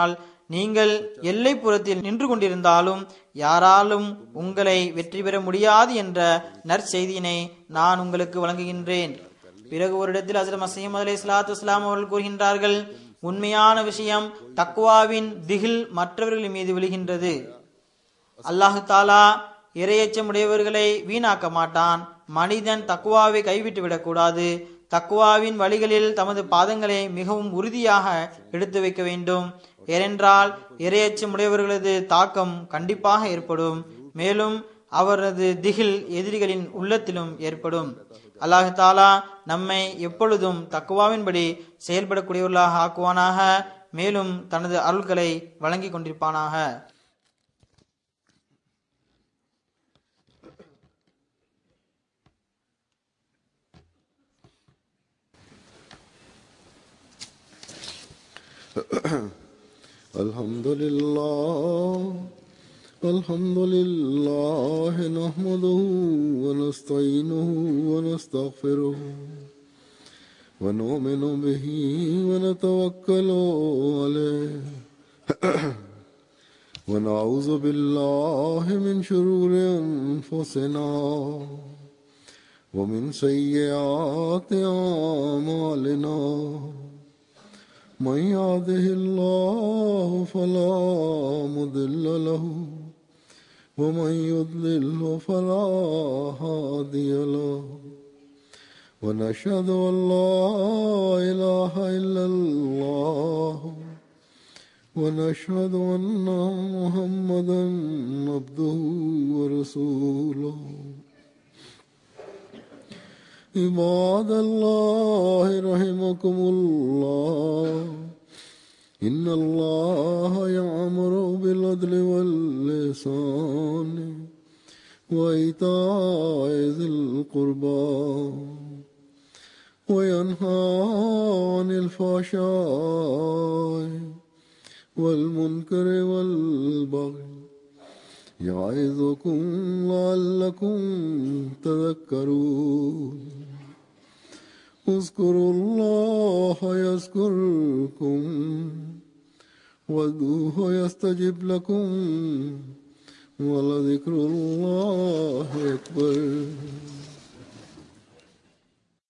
நீங்கள் எல்லைப்புறத்தில் நின்று கொண்டிருந்தாலும் யாராலும் உங்களை வெற்றி பெற முடியாது என்ற நற்செய்தியினை நான் உங்களுக்கு வழங்குகின்றேன் பிறகு ஒரு இடத்தில் ஹசரத் மசீம் அலி இஸ்லாத்து இஸ்லாம் அவர்கள் கூறுகின்றார்கள் உண்மையான விஷயம் தக்குவாவின் திகில் மற்றவர்கள் மீது விழுகின்றது அல்லாஹு தாலா இரையச்சமுடையவர்களை வீணாக்க மாட்டான் மனிதன் தக்குவாவை கைவிட்டு விடக்கூடாது தக்குவாவின் வழிகளில் தமது பாதங்களை மிகவும் உறுதியாக எடுத்து வைக்க வேண்டும் ஏனென்றால் இரையச்சமுடையவர்களது தாக்கம் கண்டிப்பாக ஏற்படும் மேலும் அவரது திகில் எதிரிகளின் உள்ளத்திலும் ஏற்படும் அல்லாஹு தாலா நம்மை எப்பொழுதும் தக்குவாவின்படி செயல்படக்கூடியவர்களாக ஆக்குவானாக மேலும் தனது அருள்களை வழங்கி கொண்டிருப்பானாக الحمد لله الحمد لله نحمده ونستعينه ونستغفره ونؤمن به ونتوكل عليه ونعوذ بالله من شرور انفسنا ومن سيئات اعمالنا من يهده الله فلا مضل له ومن يضلل فلا هادي له ونشهد ان لا اله الا الله ونشهد ان محمدا عبده ورسوله عباد الله رحمكم الله إن الله يعمر بالعدل واللسان وإيتاء ذي القربى وينهى عن الفحشاء والمنكر والبغي يعظكم لعلكم تذكرون اذكروا الله يذكركم وادعوه يستجب لكم ولذكر الله أكبر